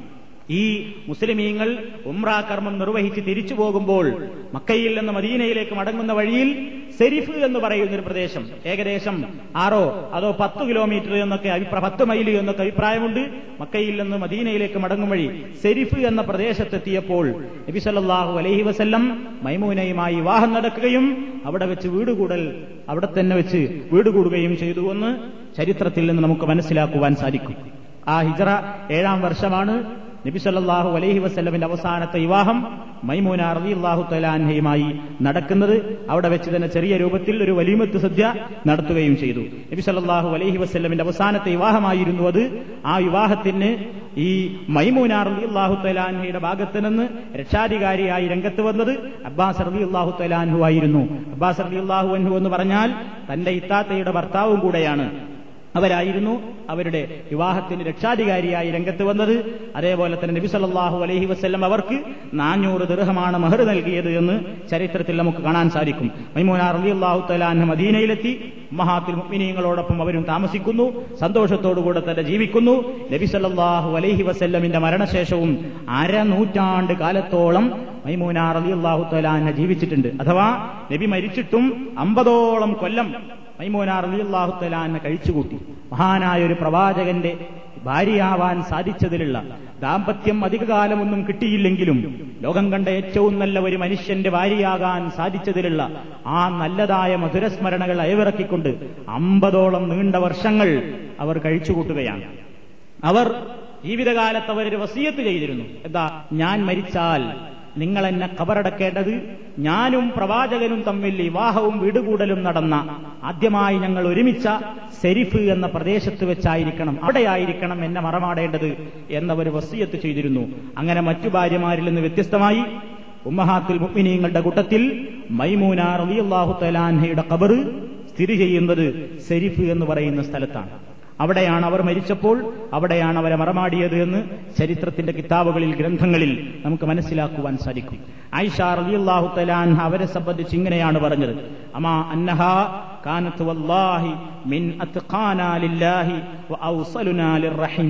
ഈ മുസ്ലിമീങ്ങൾ ഉംറ കർമ്മം നിർവഹിച്ച് തിരിച്ചു പോകുമ്പോൾ മക്കയിൽ നിന്ന് മദീനയിലേക്ക് മടങ്ങുന്ന വഴിയിൽ സെരിഫ് എന്ന് പറയുന്ന ഒരു പ്രദേശം ഏകദേശം ആറോ അതോ പത്ത് കിലോമീറ്റർ എന്നൊക്കെ അഭിപ്രായ പത്ത് മൈൽ എന്നൊക്കെ അഭിപ്രായമുണ്ട് മക്കയിൽ നിന്ന് മദീനയിലേക്ക് മടങ്ങും വഴി സെരിഫ് എന്ന പ്രദേശത്തെത്തിയപ്പോൾ നബി സല്ലല്ലാഹു അലൈഹി വസല്ലം മൈമൂനയുമായി വിവാഹം നടക്കുകയും അവിടെ വെച്ച് വീടുകൂടൽ അവിടെ തന്നെ വെച്ച് വീടുകൂടുകയും ചെയ്തു എന്ന് ചരിത്രത്തിൽ നിന്ന് നമുക്ക് മനസ്സിലാക്കുവാൻ സാധിക്കും ആ ഹിജറ ഏഴാം വർഷമാണ് നബി സല്ലല്ലാഹു അലൈഹി വസല്ലമിന്റെ അവസാനത്തെ വിവാഹം മൈമൂന റളിയല്ലാഹു തലാൻഹയുമായി നടക്കുന്നത് അവിടെ വെച്ച് തന്നെ ചെറിയ രൂപത്തിൽ ഒരു വലിമത്ത് സദ്യ നടത്തുകയും ചെയ്തു നബി സല്ലല്ലാഹു അലൈഹി വസല്ലമിന്റെ അവസാനത്തെ വിവാഹമായിരുന്നു അത് ആ വിവാഹത്തിന് ഈ മൈമൂന റളിയല്ലാഹു തലാൻഹയുടെ ഭാഗത്ത് നിന്ന് രക്ഷാധികാരിയായി രംഗത്ത് വന്നത് അബ്ബാസ് റളിയല്ലാഹു തലാൻഹു ആയിരുന്നു അബ്ബാസ് റളിയല്ലാഹു അൻഹു എന്ന് പറഞ്ഞാൽ തന്റെ ഇത്താത്തയുടെ ഭർത്താവും കൂടെയാണ് അവരായിരുന്നു അവരുടെ വിവാഹത്തിന് രക്ഷാധികാരിയായി രംഗത്ത് വന്നത് അതേപോലെ തന്നെ നബി സല്ലല്ലാഹു അലൈഹി വസല്ലം അവർക്ക് നാനൂറ് ദൃഹമാണ് മഹർ നൽകിയത് എന്ന് ചരിത്രത്തിൽ നമുക്ക് കാണാൻ സാധിക്കും മൈമൂന റളിയല്ലാഹു തആല മദീനയിലെത്തി മഹാത്തിൽ മുഅ്മിനീങ്ങളോടൊപ്പം അവരും താമസിക്കുന്നു സന്തോഷത്തോടുകൂടെ തന്നെ ജീവിക്കുന്നു നബി സല്ലല്ലാഹു അലൈഹി വസല്ലമിന്റെ മരണശേഷവും അരനൂറ്റാണ്ട് കാലത്തോളം മൈമൂന റളിയല്ലാഹു തആല ജീവിച്ചിട്ടുണ്ട് അഥവാ നബി മരിച്ചിട്ടും അമ്പതോളം കൊല്ലം മൈമൂന റളിയല്ലാഹു തആല കഴിച്ചുകൂട്ടി മഹാനായ ഒരു പ്രവാചകന്റെ ഭാര്യയാവാൻ സാധിച്ചതിലുള്ള ദാമ്പത്യം അധികകാലമൊന്നും കിട്ടിയില്ലെങ്കിലും ലോകം കണ്ട ഏറ്റവും നല്ല ഒരു മനുഷ്യന്റെ ഭാര്യയാകാൻ സാധിച്ചതിലുള്ള ആ നല്ലതായ മധുരസ്മരണകൾ അയവിറക്കിക്കൊണ്ട് അമ്പതോളം നീണ്ട വർഷങ്ങൾ അവർ കഴിച്ചുകൂട്ടുകയാണ് അവർ ജീവിതകാലത്ത് അവരൊരു വസീയത്ത് ചെയ്തിരുന്നു എന്താ ഞാൻ മരിച്ചാൽ നിങ്ങൾ എന്നെ കബറടക്കേണ്ടത് ഞാനും പ്രവാചകനും തമ്മിൽ വിവാഹവും വീടുകൂടലും നടന്ന ആദ്യമായി ഞങ്ങൾ ഒരുമിച്ച സെരിഫ് എന്ന പ്രദേശത്ത് വെച്ചായിരിക്കണം അവിടെയായിരിക്കണം എന്നെ മറമാടേണ്ടത് എന്നവർ വസീയത്ത് ചെയ്തിരുന്നു അങ്ങനെ മറ്റു ഭാര്യമാരിൽ നിന്ന് വ്യത്യസ്തമായി ഉമ്മഹാത്തുൽ മുഅ്മിനീങ്ങളുടെ കൂട്ടത്തിൽ മൈമൂന റളിയല്ലാഹു തലാൻഹയുടെ ഖബർ സ്ഥിതി ചെയ്യുന്നത് സെരിഫ് എന്ന് പറയുന്ന സ്ഥലത്താണ് അവിടെയാണ് അവർ മരിച്ചപ്പോൾ അവിടെയാണ് അവരെ മറമാടിയത് എന്ന് ചരിത്രത്തിന്റെ കിതാബുകളിൽ ഗ്രന്ഥങ്ങളിൽ നമുക്ക് മനസ്സിലാക്കുവാൻ സാധിക്കും ആയിഷ റളിയല്ലാഹു തലാൻഹ അവരെ സംബന്ധിച്ച് ഇങ്ങനെയാണ് പറഞ്ഞത് അമാ അന്നഹ കാനത്ത് വല്ലാഹി മിൻ അത്ഖാനാ ലില്ലാഹി വ ഔസലുനാ ലിർറഹിം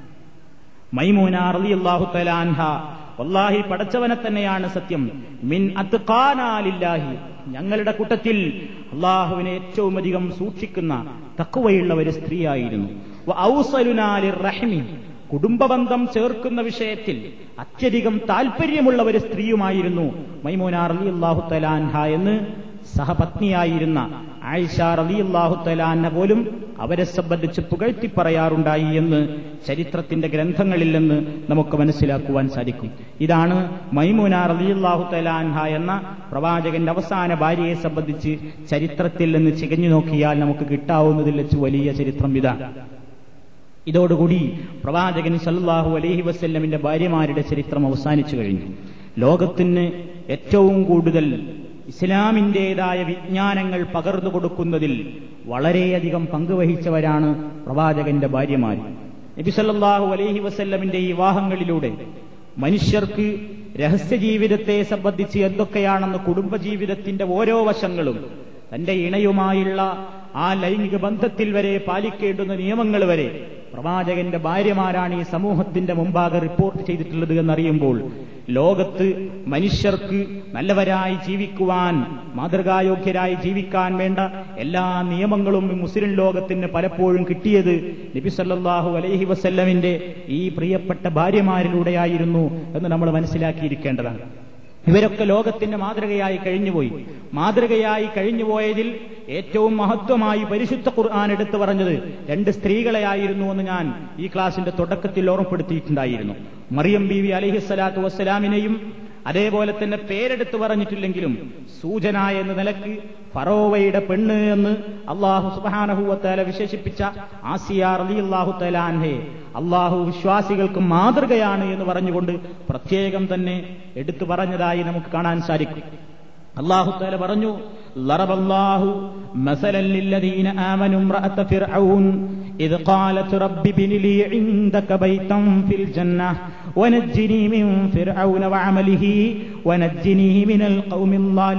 മൈമൂന റളിയല്ലാഹു തലാൻഹ വല്ലാഹി പടച്ചവനെ തന്നെയാണ് സത്യം മിൻ അത്ഖാനാലില്ലാഹി ഞങ്ങളുടെ കൂട്ടത്തിൽ അള്ളാഹുവിനെ ഏറ്റവും അധികം സൂക്ഷിക്കുന്ന തക്കുവയുള്ള ഒരു സ്ത്രീയായിരുന്നു റഹിമി കുടുംബബന്ധം ചേർക്കുന്ന വിഷയത്തിൽ അത്യധികം താല്പര്യമുള്ള ഒരു സ്ത്രീയുമായിരുന്നു മൈമൂനാർ അലി അള്ളാഹു തലാൻഹ എന്ന് സഹപത്നിയായിരുന്ന ആയിഷ റലി അള്ളാഹു തലാന്ന പോലും അവരെ സംബന്ധിച്ച് പുകഴ്ത്തി പറയാറുണ്ടായി എന്ന് ചരിത്രത്തിന്റെ ഗ്രന്ഥങ്ങളിൽ നിന്ന് നമുക്ക് മനസ്സിലാക്കുവാൻ സാധിക്കും ഇതാണ് മൈമൂന റലി അള്ളാഹു തലാൻഹ എന്ന പ്രവാചകന്റെ അവസാന ഭാര്യയെ സംബന്ധിച്ച് ചരിത്രത്തിൽ നിന്ന് ചികഞ്ഞു നോക്കിയാൽ നമുക്ക് കിട്ടാവുന്നതിൽ വെച്ച് വലിയ ചരിത്രം ഇതാണ് ഇതോടുകൂടി പ്രവാചകൻ സല്ലാഹു അലൈഹി വസ്ല്ലമിന്റെ ഭാര്യമാരുടെ ചരിത്രം അവസാനിച്ചു കഴിഞ്ഞു ലോകത്തിന് ഏറ്റവും കൂടുതൽ ഇസ്ലാമിൻ്റെതായ വിജ്ഞാനങ്ങൾ പകർന്നു കൊടുക്കുന്നതിൽ വളരെയധികം പങ്കുവഹിച്ചവരാണ് പ്രവാചകന്റെ ഭാര്യമാർ നബിസല്ലാഹു അലൈഹി വസല്ലമിന്റെ ഈ വിവാഹങ്ങളിലൂടെ മനുഷ്യർക്ക് രഹസ്യജീവിതത്തെ സംബന്ധിച്ച് എന്തൊക്കെയാണെന്ന് കുടുംബജീവിതത്തിന്റെ ഓരോ വശങ്ങളും തന്റെ ഇണയുമായുള്ള ആ ലൈംഗിക ബന്ധത്തിൽ വരെ പാലിക്കേണ്ടുന്ന നിയമങ്ങൾ വരെ പ്രവാചകന്റെ ഭാര്യമാരാണ് ഈ സമൂഹത്തിന്റെ മുമ്പാകെ റിപ്പോർട്ട് ചെയ്തിട്ടുള്ളത് എന്നറിയുമ്പോൾ ലോകത്ത് മനുഷ്യർക്ക് നല്ലവരായി ജീവിക്കുവാൻ മാതൃകായോഗ്യരായി ജീവിക്കാൻ വേണ്ട എല്ലാ നിയമങ്ങളും മുസ്ലിം ലോകത്തിന് പലപ്പോഴും കിട്ടിയത് നബി സല്ലാഹു അലൈഹി വസല്ലമിന്റെ ഈ പ്രിയപ്പെട്ട ഭാര്യമാരിലൂടെയായിരുന്നു എന്ന് നമ്മൾ മനസ്സിലാക്കിയിരിക്കേണ്ടതാണ് ഇവരൊക്കെ ലോകത്തിന്റെ മാതൃകയായി കഴിഞ്ഞുപോയി മാതൃകയായി കഴിഞ്ഞുപോയതിൽ ഏറ്റവും മഹത്വമായി പരിശുദ്ധ ഖുർആൻ എടുത്തു പറഞ്ഞത് രണ്ട് സ്ത്രീകളെയായിരുന്നു എന്ന് ഞാൻ ഈ ക്ലാസിന്റെ തുടക്കത്തിൽ ഓർമ്മപ്പെടുത്തിയിട്ടുണ്ടായിരുന്നു മറിയം ബി വി അലിഹിസ്സലാത്തു വസ്സലാമിനെയും അതേപോലെ തന്നെ പേരെടുത്ത് പറഞ്ഞിട്ടില്ലെങ്കിലും സൂചന എന്ന നിലക്ക് ഫറോവയുടെ പെണ്ണ് എന്ന് അള്ളാഹു സുബാനഹുവത്താല വിശേഷിപ്പിച്ച ആസിയാർ അലി അള്ളാഹു തലാൻഹെ അള്ളാഹു വിശ്വാസികൾക്ക് മാതൃകയാണ് എന്ന് പറഞ്ഞുകൊണ്ട് പ്രത്യേകം തന്നെ എടുത്തു പറഞ്ഞതായി നമുക്ക് കാണാൻ സാധിക്കും അള്ളാഹു താല പറഞ്ഞു ضرب الله مثلا للذين آمنوا امرأة فرعون إذ قالت رب ابن لي عندك بيتا في الجنة ونجني من فرعون وعمله ونجني من القوم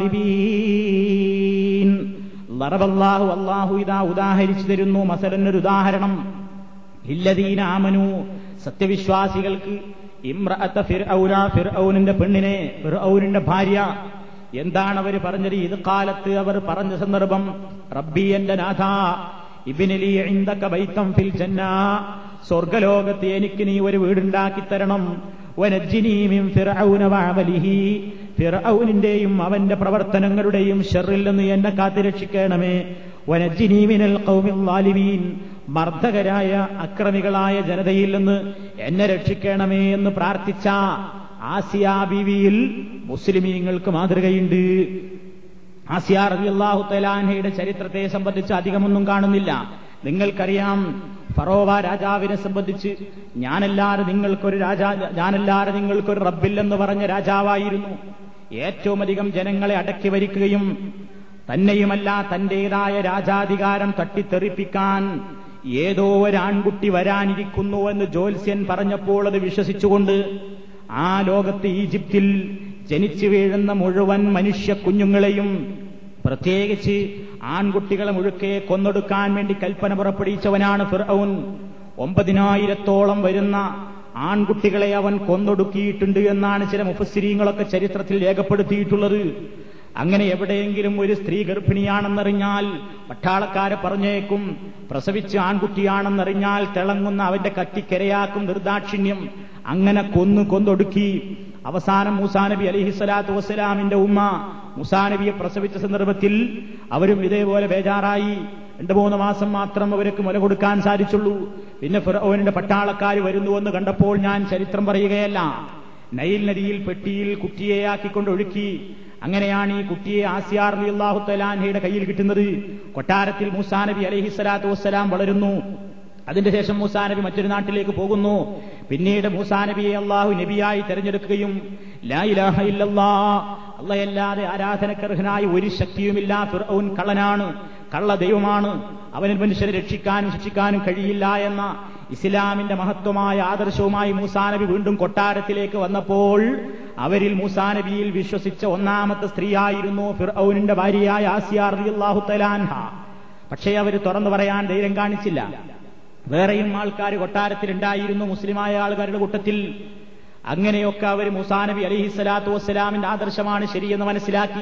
الظالمين ضرب الله الله إذا ഉദാഹരിച്ചു തരുന്നു മസലൻ ഒരു ഉദാഹരണം ഇല്ലദീന ആമനു സത്യവിശ്വാസികൾക്ക് ഇമ്രഅത്ത ഫിർഔന ഫിർഔനിന്റെ പെണ്ണിനെ ഫിർഔനിന്റെ ഭാര്യ എന്താണ് അവർ പറഞ്ഞത് ഇത് കാലത്ത് അവർ പറഞ്ഞ സന്ദർഭം റബ്ബി എന്റെ നാഥ ഇബിനലി ഇന്ദക ബൈത്തം ഫിൽ ജന്ന സ്വർഗലോകത്ത് എനിക്ക് നീ ഒരു വീടുണ്ടാക്കി തരണം വനജ്ജിനീ മിൻ ഫിർഔന വഅമലിഹി ഫിർഔനിന്റെയും അവന്റെ പ്രവർത്തനങ്ങളുടെയും ഷെറിൽ നിന്ന് എന്നെ കാത്തുരക്ഷിക്കണമേ വനജ്ജിനീ മിനൽ ഖൗമിൽ ളാലിമീൻ മർദ്ദകരായ അക്രമികളായ ജനതയിൽ നിന്ന് എന്നെ രക്ഷിക്കണമേ എന്ന് പ്രാർത്ഥിച്ച ആസിയ ബീവിയിൽ മുസ്ലിമീങ്ങൾക്ക് മാതൃകയുണ്ട് ആസിയ റളിയല്ലാഹു തലാൻഹയുടെ ചരിത്രത്തെ സംബന്ധിച്ച് അധികമൊന്നും കാണുന്നില്ല നിങ്ങൾക്കറിയാം ഫറോവ രാജാവിനെ സംബന്ധിച്ച് ഞാനല്ലാതെ നിങ്ങൾക്കൊരു രാജാ ഞാനല്ലാതെ നിങ്ങൾക്കൊരു റബ്ബില്ലെന്ന് പറഞ്ഞ രാജാവായിരുന്നു ഏറ്റവും അധികം ജനങ്ങളെ അടക്കി ഭരിക്കുകയും തന്നെയുമല്ല തന്റേതായ രാജാധികാരം തട്ടിത്തെറിപ്പിക്കാൻ ഏതോ ഒരാൺകുട്ടി വരാനിരിക്കുന്നു എന്ന് ജ്യോത്സ്യൻ പറഞ്ഞപ്പോൾ അത് വിശ്വസിച്ചുകൊണ്ട് ആ ലോകത്ത് ഈജിപ്തിൽ ജനിച്ചു വീഴുന്ന മുഴുവൻ മനുഷ്യ കുഞ്ഞുങ്ങളെയും പ്രത്യേകിച്ച് ആൺകുട്ടികളെ മുഴുക്കെ കൊന്നൊടുക്കാൻ വേണ്ടി കൽപ്പന പുറപ്പെടുവിച്ചവനാണ് ഫിർഔൻ ഒമ്പതിനായിരത്തോളം വരുന്ന ആൺകുട്ടികളെ അവൻ കൊന്നൊടുക്കിയിട്ടുണ്ട് എന്നാണ് ചില മുഫസ്സിരീങ്ങളൊക്കെ ചരിത്രത്തിൽ രേഖപ്പെടുത്തിയിട്ടുള്ളത് അങ്ങനെ എവിടെയെങ്കിലും ഒരു സ്ത്രീ ഗർഭിണിയാണെന്നറിഞ്ഞാൽ പട്ടാളക്കാരെ പറഞ്ഞേക്കും പ്രസവിച്ച് ആൺകുട്ടിയാണെന്നറിഞ്ഞാൽ തിളങ്ങുന്ന അവന്റെ കത്തിക്കരയാക്കും നിർദാക്ഷിണ്യം അങ്ങനെ കൊന്നു കൊന്നൊടുക്കി അവസാനം മൂസാനബി അലിഹിസ്വലാത്തു വസ്സലാമിന്റെ ഉമ്മ മുസാനബിയെ പ്രസവിച്ച സന്ദർഭത്തിൽ അവരും ഇതേപോലെ ബേജാറായി രണ്ടു മൂന്ന് മാസം മാത്രം അവർക്ക് മുല കൊടുക്കാൻ സാധിച്ചുള്ളൂ പിന്നെ ഫിറോവിന്റെ പട്ടാളക്കാർ വരുന്നുവെന്ന് കണ്ടപ്പോൾ ഞാൻ ചരിത്രം പറയുകയല്ല നൈൽ നദിയിൽ പെട്ടിയിൽ കുട്ടിയെ ആക്കിക്കൊണ്ട് ഒഴുക്കി അങ്ങനെയാണ് ഈ കുട്ടിയെ ആസിയാർ അള്ളാഹു തലാൻഹയുടെ കയ്യിൽ കിട്ടുന്നത് കൊട്ടാരത്തിൽ മൂസാനബി അലഹിസ്വലാത്തു വസ്സലാം വളരുന്നു അതിന്റെ ശേഷം മൂസാനബി മറ്റൊരു നാട്ടിലേക്ക് പോകുന്നു പിന്നീട് മൂസാനബിയെ അള്ളാഹു നബിയായി തെരഞ്ഞെടുക്കുകയും ലാ ഇലാഹ ഇല്ലല്ലാ അള്ളയല്ലാതെ ആരാധനക്കർഹനായ ഒരു ശക്തിയുമില്ല ഫിർഔൻ കള്ളനാണ് കള്ള ദൈവമാണ് അവന് മനുഷ്യരെ രക്ഷിക്കാനും ശിക്ഷിക്കാനും കഴിയില്ല എന്ന ഇസ്ലാമിന്റെ മഹത്വമായ ആദർശവുമായി മൂസാനബി വീണ്ടും കൊട്ടാരത്തിലേക്ക് വന്നപ്പോൾ അവരിൽ മൂസാനബിയിൽ വിശ്വസിച്ച ഒന്നാമത്തെ സ്ത്രീയായിരുന്നു ഫിർഔനിന്റെ ഭാര്യയായ ആസിയാർ അള്ളാഹു തലാൻഹ പക്ഷേ അവർ തുറന്നു പറയാൻ ധൈര്യം കാണിച്ചില്ല വേറെയും ആൾക്കാർ കൊട്ടാരത്തിലുണ്ടായിരുന്നു മുസ്ലിമായ ആൾക്കാരുടെ കൂട്ടത്തിൽ അങ്ങനെയൊക്കെ അവർ മുസാനബി അലിഹിസ്സലാത്തു വസ്സലാമിന്റെ ആദർശമാണ് ശരിയെന്ന് മനസ്സിലാക്കി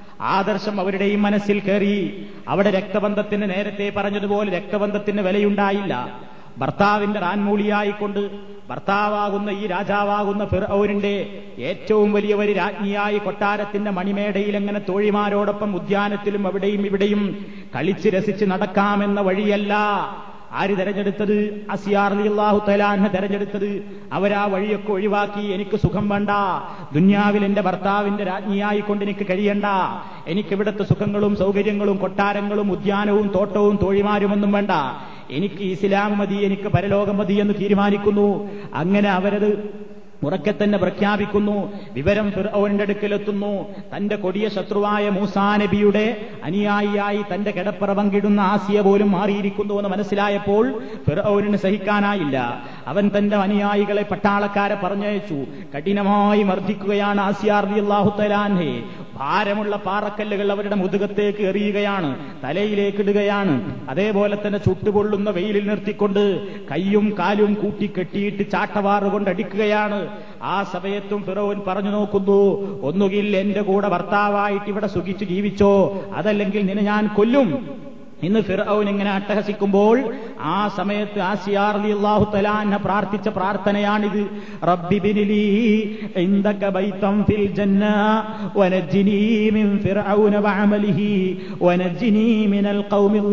ആദർശം അവരുടെയും മനസ്സിൽ കയറി അവിടെ രക്തബന്ധത്തിന് നേരത്തെ പറഞ്ഞതുപോലെ രക്തബന്ധത്തിന് വിലയുണ്ടായില്ല ഭർത്താവിന്റെ റാൻമൂലിയായിക്കൊണ്ട് ഭർത്താവാകുന്ന ഈ രാജാവാകുന്ന ഫിർഔരിന്റെ ഏറ്റവും വലിയ ഒരു രാജ്ഞിയായി കൊട്ടാരത്തിന്റെ മണിമേടയിൽ എങ്ങനെ തോഴിമാരോടൊപ്പം ഉദ്യാനത്തിലും അവിടെയും ഇവിടെയും കളിച്ച് രസിച്ച് നടക്കാമെന്ന വഴിയല്ല ആര് തെരഞ്ഞെടുത്തത് അസിയാർ അള്ളാഹു തലാൻഹ തെരഞ്ഞെടുത്തത് അവരാ വഴിയൊക്കെ ഒഴിവാക്കി എനിക്ക് സുഖം വേണ്ട ദുന്യാവിൽ എന്റെ ഭർത്താവിന്റെ രാജ്ഞിയായിക്കൊണ്ട് എനിക്ക് കഴിയണ്ട എനിക്ക് ഇവിടുത്തെ സുഖങ്ങളും സൗകര്യങ്ങളും കൊട്ടാരങ്ങളും ഉദ്യാനവും തോട്ടവും തോഴിമാരുമൊന്നും വേണ്ട എനിക്ക് ഇസ്ലാം മതി എനിക്ക് പരലോകം മതി എന്ന് തീരുമാനിക്കുന്നു അങ്ങനെ അവരത് ഉറക്കെ തന്നെ പ്രഖ്യാപിക്കുന്നു വിവരം ഫിർഔനിന്റെ അടുക്കലെത്തുന്നു തന്റെ കൊടിയ ശത്രുവായ മൂസാ നബിയുടെ അനുയായിയായി തന്റെ കിടപ്പറ പങ്കിടുന്ന ആസിയ പോലും മാറിയിരിക്കുന്നു എന്ന് മനസ്സിലായപ്പോൾ ഫിർഔനിന് സഹിക്കാനായില്ല അവൻ തന്റെ അനുയായികളെ പട്ടാളക്കാരെ പറഞ്ഞയച്ചു കഠിനമായി മർദ്ദിക്കുകയാണ് ആസിയാർ അള്ളാഹു തലാൻഹെ ഭാരമുള്ള പാറക്കല്ലുകൾ അവരുടെ മുതുകത്തേക്ക് എറിയുകയാണ് തലയിലേക്ക് ഇടുകയാണ് അതേപോലെ തന്നെ ചുട്ടുപൊള്ളുന്ന വെയിലിൽ നിർത്തിക്കൊണ്ട് കൈയും കാലും കൂട്ടി കെട്ടിയിട്ട് ചാട്ടവാറ് കൊണ്ട് അടിക്കുകയാണ് ആ സമയത്തും ഫിറോൻ പറഞ്ഞു നോക്കുന്നു ഒന്നുകിൽ എന്റെ കൂടെ ഭർത്താവായിട്ട് ഇവിടെ സുഖിച്ച് ജീവിച്ചോ അതല്ലെങ്കിൽ നിന്നെ ഞാൻ കൊല്ലും ഇന്ന് ഫിറൌൻ ഇങ്ങനെ അട്ടഹസിക്കുമ്പോൾ ആ സമയത്ത് ആസിയാർ അള്ളാഹു തലാന്ന പ്രാർത്ഥിച്ച പ്രാർത്ഥനയാണിത് റബ്ബി ബിനിലി ഇൻദക ബൈതം ഫിൽ ജന്ന വനജ്ജിനി മിൻ ഫിർഔന വഅമലിഹി വനജ്ജിനി മിനൽ ഖൗമിൽ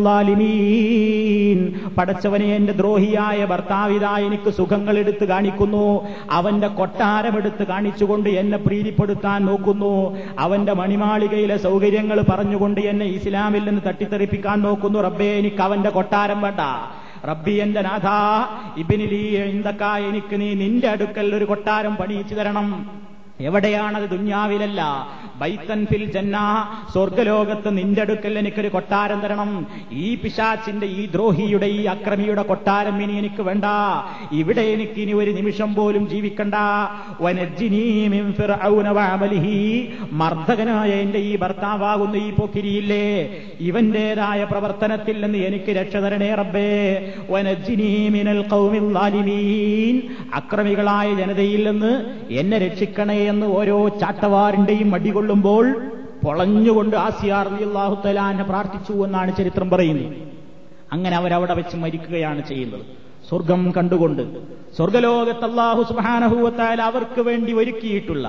ളാലിമീൻ പടച്ചവനെ എന്റെ ദ്രോഹിയായ ഭർത്താവിതാ എനിക്ക് സുഖങ്ങൾ എടുത്ത് കാണിക്കുന്നു അവന്റെ കൊട്ടാരം എടുത്ത് കാണിച്ചുകൊണ്ട് എന്നെ പ്രീതിപ്പെടുത്താൻ നോക്കുന്നു അവന്റെ മണിമാളികയിലെ സൗകര്യങ്ങൾ പറഞ്ഞുകൊണ്ട് എന്നെ ഇസ്ലാമിൽ നിന്ന് തട്ടിത്തെറിപ്പിക്കാൻ നോക്കുന്നു റബ്ബേ എനിക്ക് അവന്റെ കൊട്ടാരം വേണ്ട റബ്ബി എന്റെ നാഥ ഇബിനിലി ഇന്തൊക്ക എനിക്ക് നീ നിന്റെ അടുക്കൽ ഒരു കൊട്ടാരം പണിയിച്ചു തരണം എവിടെയാണത് ദുഞ്ഞാവിലല്ല ബൈത്തൻ ഫിൽ ജന്ന സ്വർഗലോകത്ത് നിന്റെ അടുക്കൽ എനിക്കൊരു കൊട്ടാരം തരണം ഈ പിശാച്ചിന്റെ ഈ ദ്രോഹിയുടെ ഈ അക്രമിയുടെ കൊട്ടാരം ഇനി എനിക്ക് വേണ്ട ഇവിടെ എനിക്ക് ഇനി ഒരു നിമിഷം പോലും ജീവിക്കണ്ട വനജ്ജിനീ മിൻ ഫിർഔന വഅമലിഹി മർദ്ദകനായ എന്റെ ഈ ഭർത്താവാകുന്ന ഈ പൊക്കിരിയില്ലേ ഇവന്റേതായ പ്രവർത്തനത്തിൽ നിന്ന് എനിക്ക് രക്ഷ തരണേ റബ്ബേ വനജ്ജിനീ മിനൽ ഖൗമിൽ ളാലിമീൻ അക്രമികളായ ജനതയിൽ നിന്ന് എന്നെ രക്ഷിക്കണേ എന്ന് ഓരോ ചാട്ടവാറിന്റെയും അടികൊള്ളുമ്പോൾ പൊളഞ്ഞുകൊണ്ട് ആസിയാർ അള്ളാഹു തലാനെ പ്രാർത്ഥിച്ചു എന്നാണ് ചരിത്രം പറയുന്നത് അങ്ങനെ അവരവിടെ വെച്ച് മരിക്കുകയാണ് ചെയ്യുന്നത് സ്വർഗം കണ്ടുകൊണ്ട് സ്വർഗലോകത്ത് അള്ളാഹു സുബാനഹൂവത്താൽ അവർക്ക് വേണ്ടി ഒരുക്കിയിട്ടുള്ള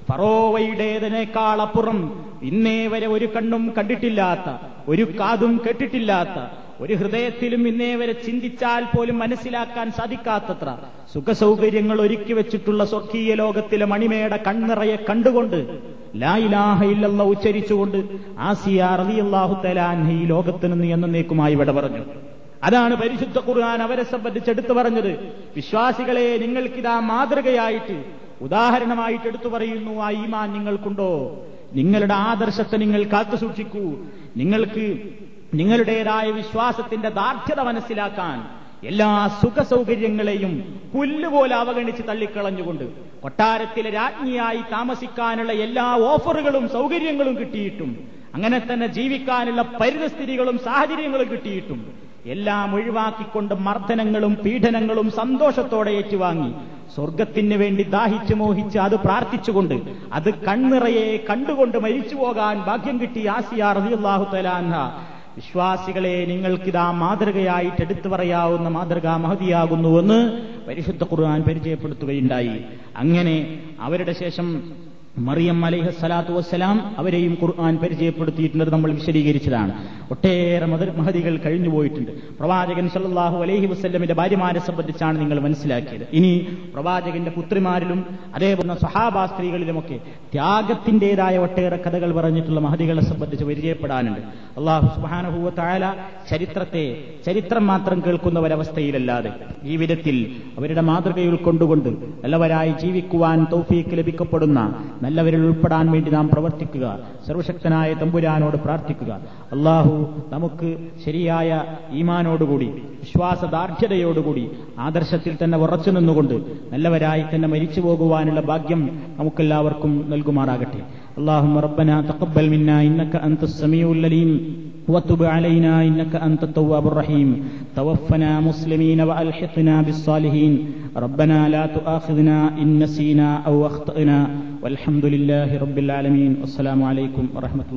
ഫറോവയുടേതിനേക്കാൾ അപ്പുറം ഇന്നേ വരെ ഒരു കണ്ണും കണ്ടിട്ടില്ലാത്ത ഒരു കാതും കേട്ടിട്ടില്ലാത്ത ഒരു ഹൃദയത്തിലും ഇന്നേ വരെ ചിന്തിച്ചാൽ പോലും മനസ്സിലാക്കാൻ സാധിക്കാത്തത്ര സുഖസൗകര്യങ്ങൾ ഒരുക്കി വെച്ചിട്ടുള്ള സ്വർഗീയ ലോകത്തിലെ മണിമേട കണ്ണിറയെ കണ്ടുകൊണ്ട് ലായിലാഹയില്ലെന്ന ഉച്ചരിച്ചുകൊണ്ട് ആസിയ റളിയല്ലാഹു തലാൻ ഈ ലോകത്ത് നിന്ന് എന്നേക്കുമായി ഇവിടെ പറഞ്ഞു അതാണ് പരിശുദ്ധ ഖുർആൻ അവരെ സംബന്ധിച്ച് എടുത്തു പറഞ്ഞത് വിശ്വാസികളെ നിങ്ങൾക്കിതാ മാതൃകയായിട്ട് ഉദാഹരണമായിട്ട് എടുത്തു പറയുന്നു ആ ഈമാൻ നിങ്ങൾക്കുണ്ടോ നിങ്ങളുടെ ആദർശത്തെ നിങ്ങൾ കാത്തു സൂക്ഷിക്കൂ നിങ്ങൾക്ക് നിങ്ങളുടേതായ വിശ്വാസത്തിന്റെ ദാർഢ്യത മനസ്സിലാക്കാൻ എല്ലാ സുഖ സൗകര്യങ്ങളെയും പുല്ലുപോലെ അവഗണിച്ച് തള്ളിക്കളഞ്ഞുകൊണ്ട് കൊട്ടാരത്തിലെ രാജ്ഞിയായി താമസിക്കാനുള്ള എല്ലാ ഓഫറുകളും സൗകര്യങ്ങളും കിട്ടിയിട്ടും അങ്ങനെ തന്നെ ജീവിക്കാനുള്ള പരിതസ്ഥിതികളും സാഹചര്യങ്ങളും കിട്ടിയിട്ടും എല്ലാം ഒഴിവാക്കിക്കൊണ്ട് മർദ്ദനങ്ങളും പീഡനങ്ങളും സന്തോഷത്തോടെ ഏറ്റുവാങ്ങി സ്വർഗത്തിന് വേണ്ടി ദാഹിച്ചു മോഹിച്ച് അത് പ്രാർത്ഥിച്ചുകൊണ്ട് അത് കണ്ണിറയെ കണ്ടുകൊണ്ട് മരിച്ചു പോകാൻ ഭാഗ്യം കിട്ടി ആസിയാർ റളിയല്ലാഹു തലാൻഹ വിശ്വാസികളെ നിങ്ങൾക്കിതാ മാതൃകയായിട്ട് എടുത്തു പറയാവുന്ന മാതൃക മഹതിയാകുന്നുവെന്ന് പരിശുദ്ധ ഖുർആൻ പരിചയപ്പെടുത്തുകയുണ്ടായി അങ്ങനെ അവരുടെ ശേഷം മറിയം അലൈഹി സ്വലാത്തു വസ്സലാം അവരെയും ഖുർആൻ പരിചയപ്പെടുത്തിയിട്ടുണ്ട് നമ്മൾ വിശദീകരിച്ചതാണ് ഒട്ടേറെ മത മഹതികൾ കഴിഞ്ഞുപോയിട്ടുണ്ട് പ്രവാചകൻ സല്ലല്ലാഹു അലൈഹി വസ്ല്ലമിന്റെ ഭാര്യമാരെ സംബന്ധിച്ചാണ് നിങ്ങൾ മനസ്സിലാക്കിയത് ഇനി പ്രവാചകന്റെ പുത്രിമാരിലും അതേപോലെ സഹാബാ സ്ത്രീകളിലുമൊക്കെ ത്യാഗത്തിന്റേതായ ഒട്ടേറെ കഥകൾ പറഞ്ഞിട്ടുള്ള മഹതികളെ സംബന്ധിച്ച് പരിചയപ്പെടാനുണ്ട് അള്ളാഹു സുബാനഹുവ താല ചരിത്രത്തെ ചരിത്രം മാത്രം കേൾക്കുന്ന ഒരവസ്ഥയിലല്ലാതെ ജീവിതത്തിൽ അവരുടെ മാതൃക ഉൾക്കൊണ്ടുകൊണ്ട് നല്ലവരായി ജീവിക്കുവാൻ തൗഫീക്ക് ലഭിക്കപ്പെടുന്ന നല്ലവരിൽ ഉൾപ്പെടാൻ വേണ്ടി നാം പ്രവർത്തിക്കുക സർവശക്തനായ തമ്പുരാനോട് പ്രാർത്ഥിക്കുക അള്ളാഹു നമുക്ക് ശരിയായ ഈമാനോടുകൂടി വിശ്വാസദാർഢ്യതയോടുകൂടി ആദർശത്തിൽ തന്നെ ഉറച്ചു നിന്നുകൊണ്ട് നല്ലവരായി തന്നെ മരിച്ചു പോകുവാനുള്ള ഭാഗ്യം നമുക്കെല്ലാവർക്കും നൽകുമാറാകട്ടെ اللهم ربنا تقبل منا إنك أنت السميع العليم وتب علينا إنك أنت التواب الرحيم توفنا مسلمين وألحقنا بالصالحين ربنا لا تؤاخذنا إن نسينا أو أخطأنا والحمد لله رب العالمين والسلام عليكم ورحمة الله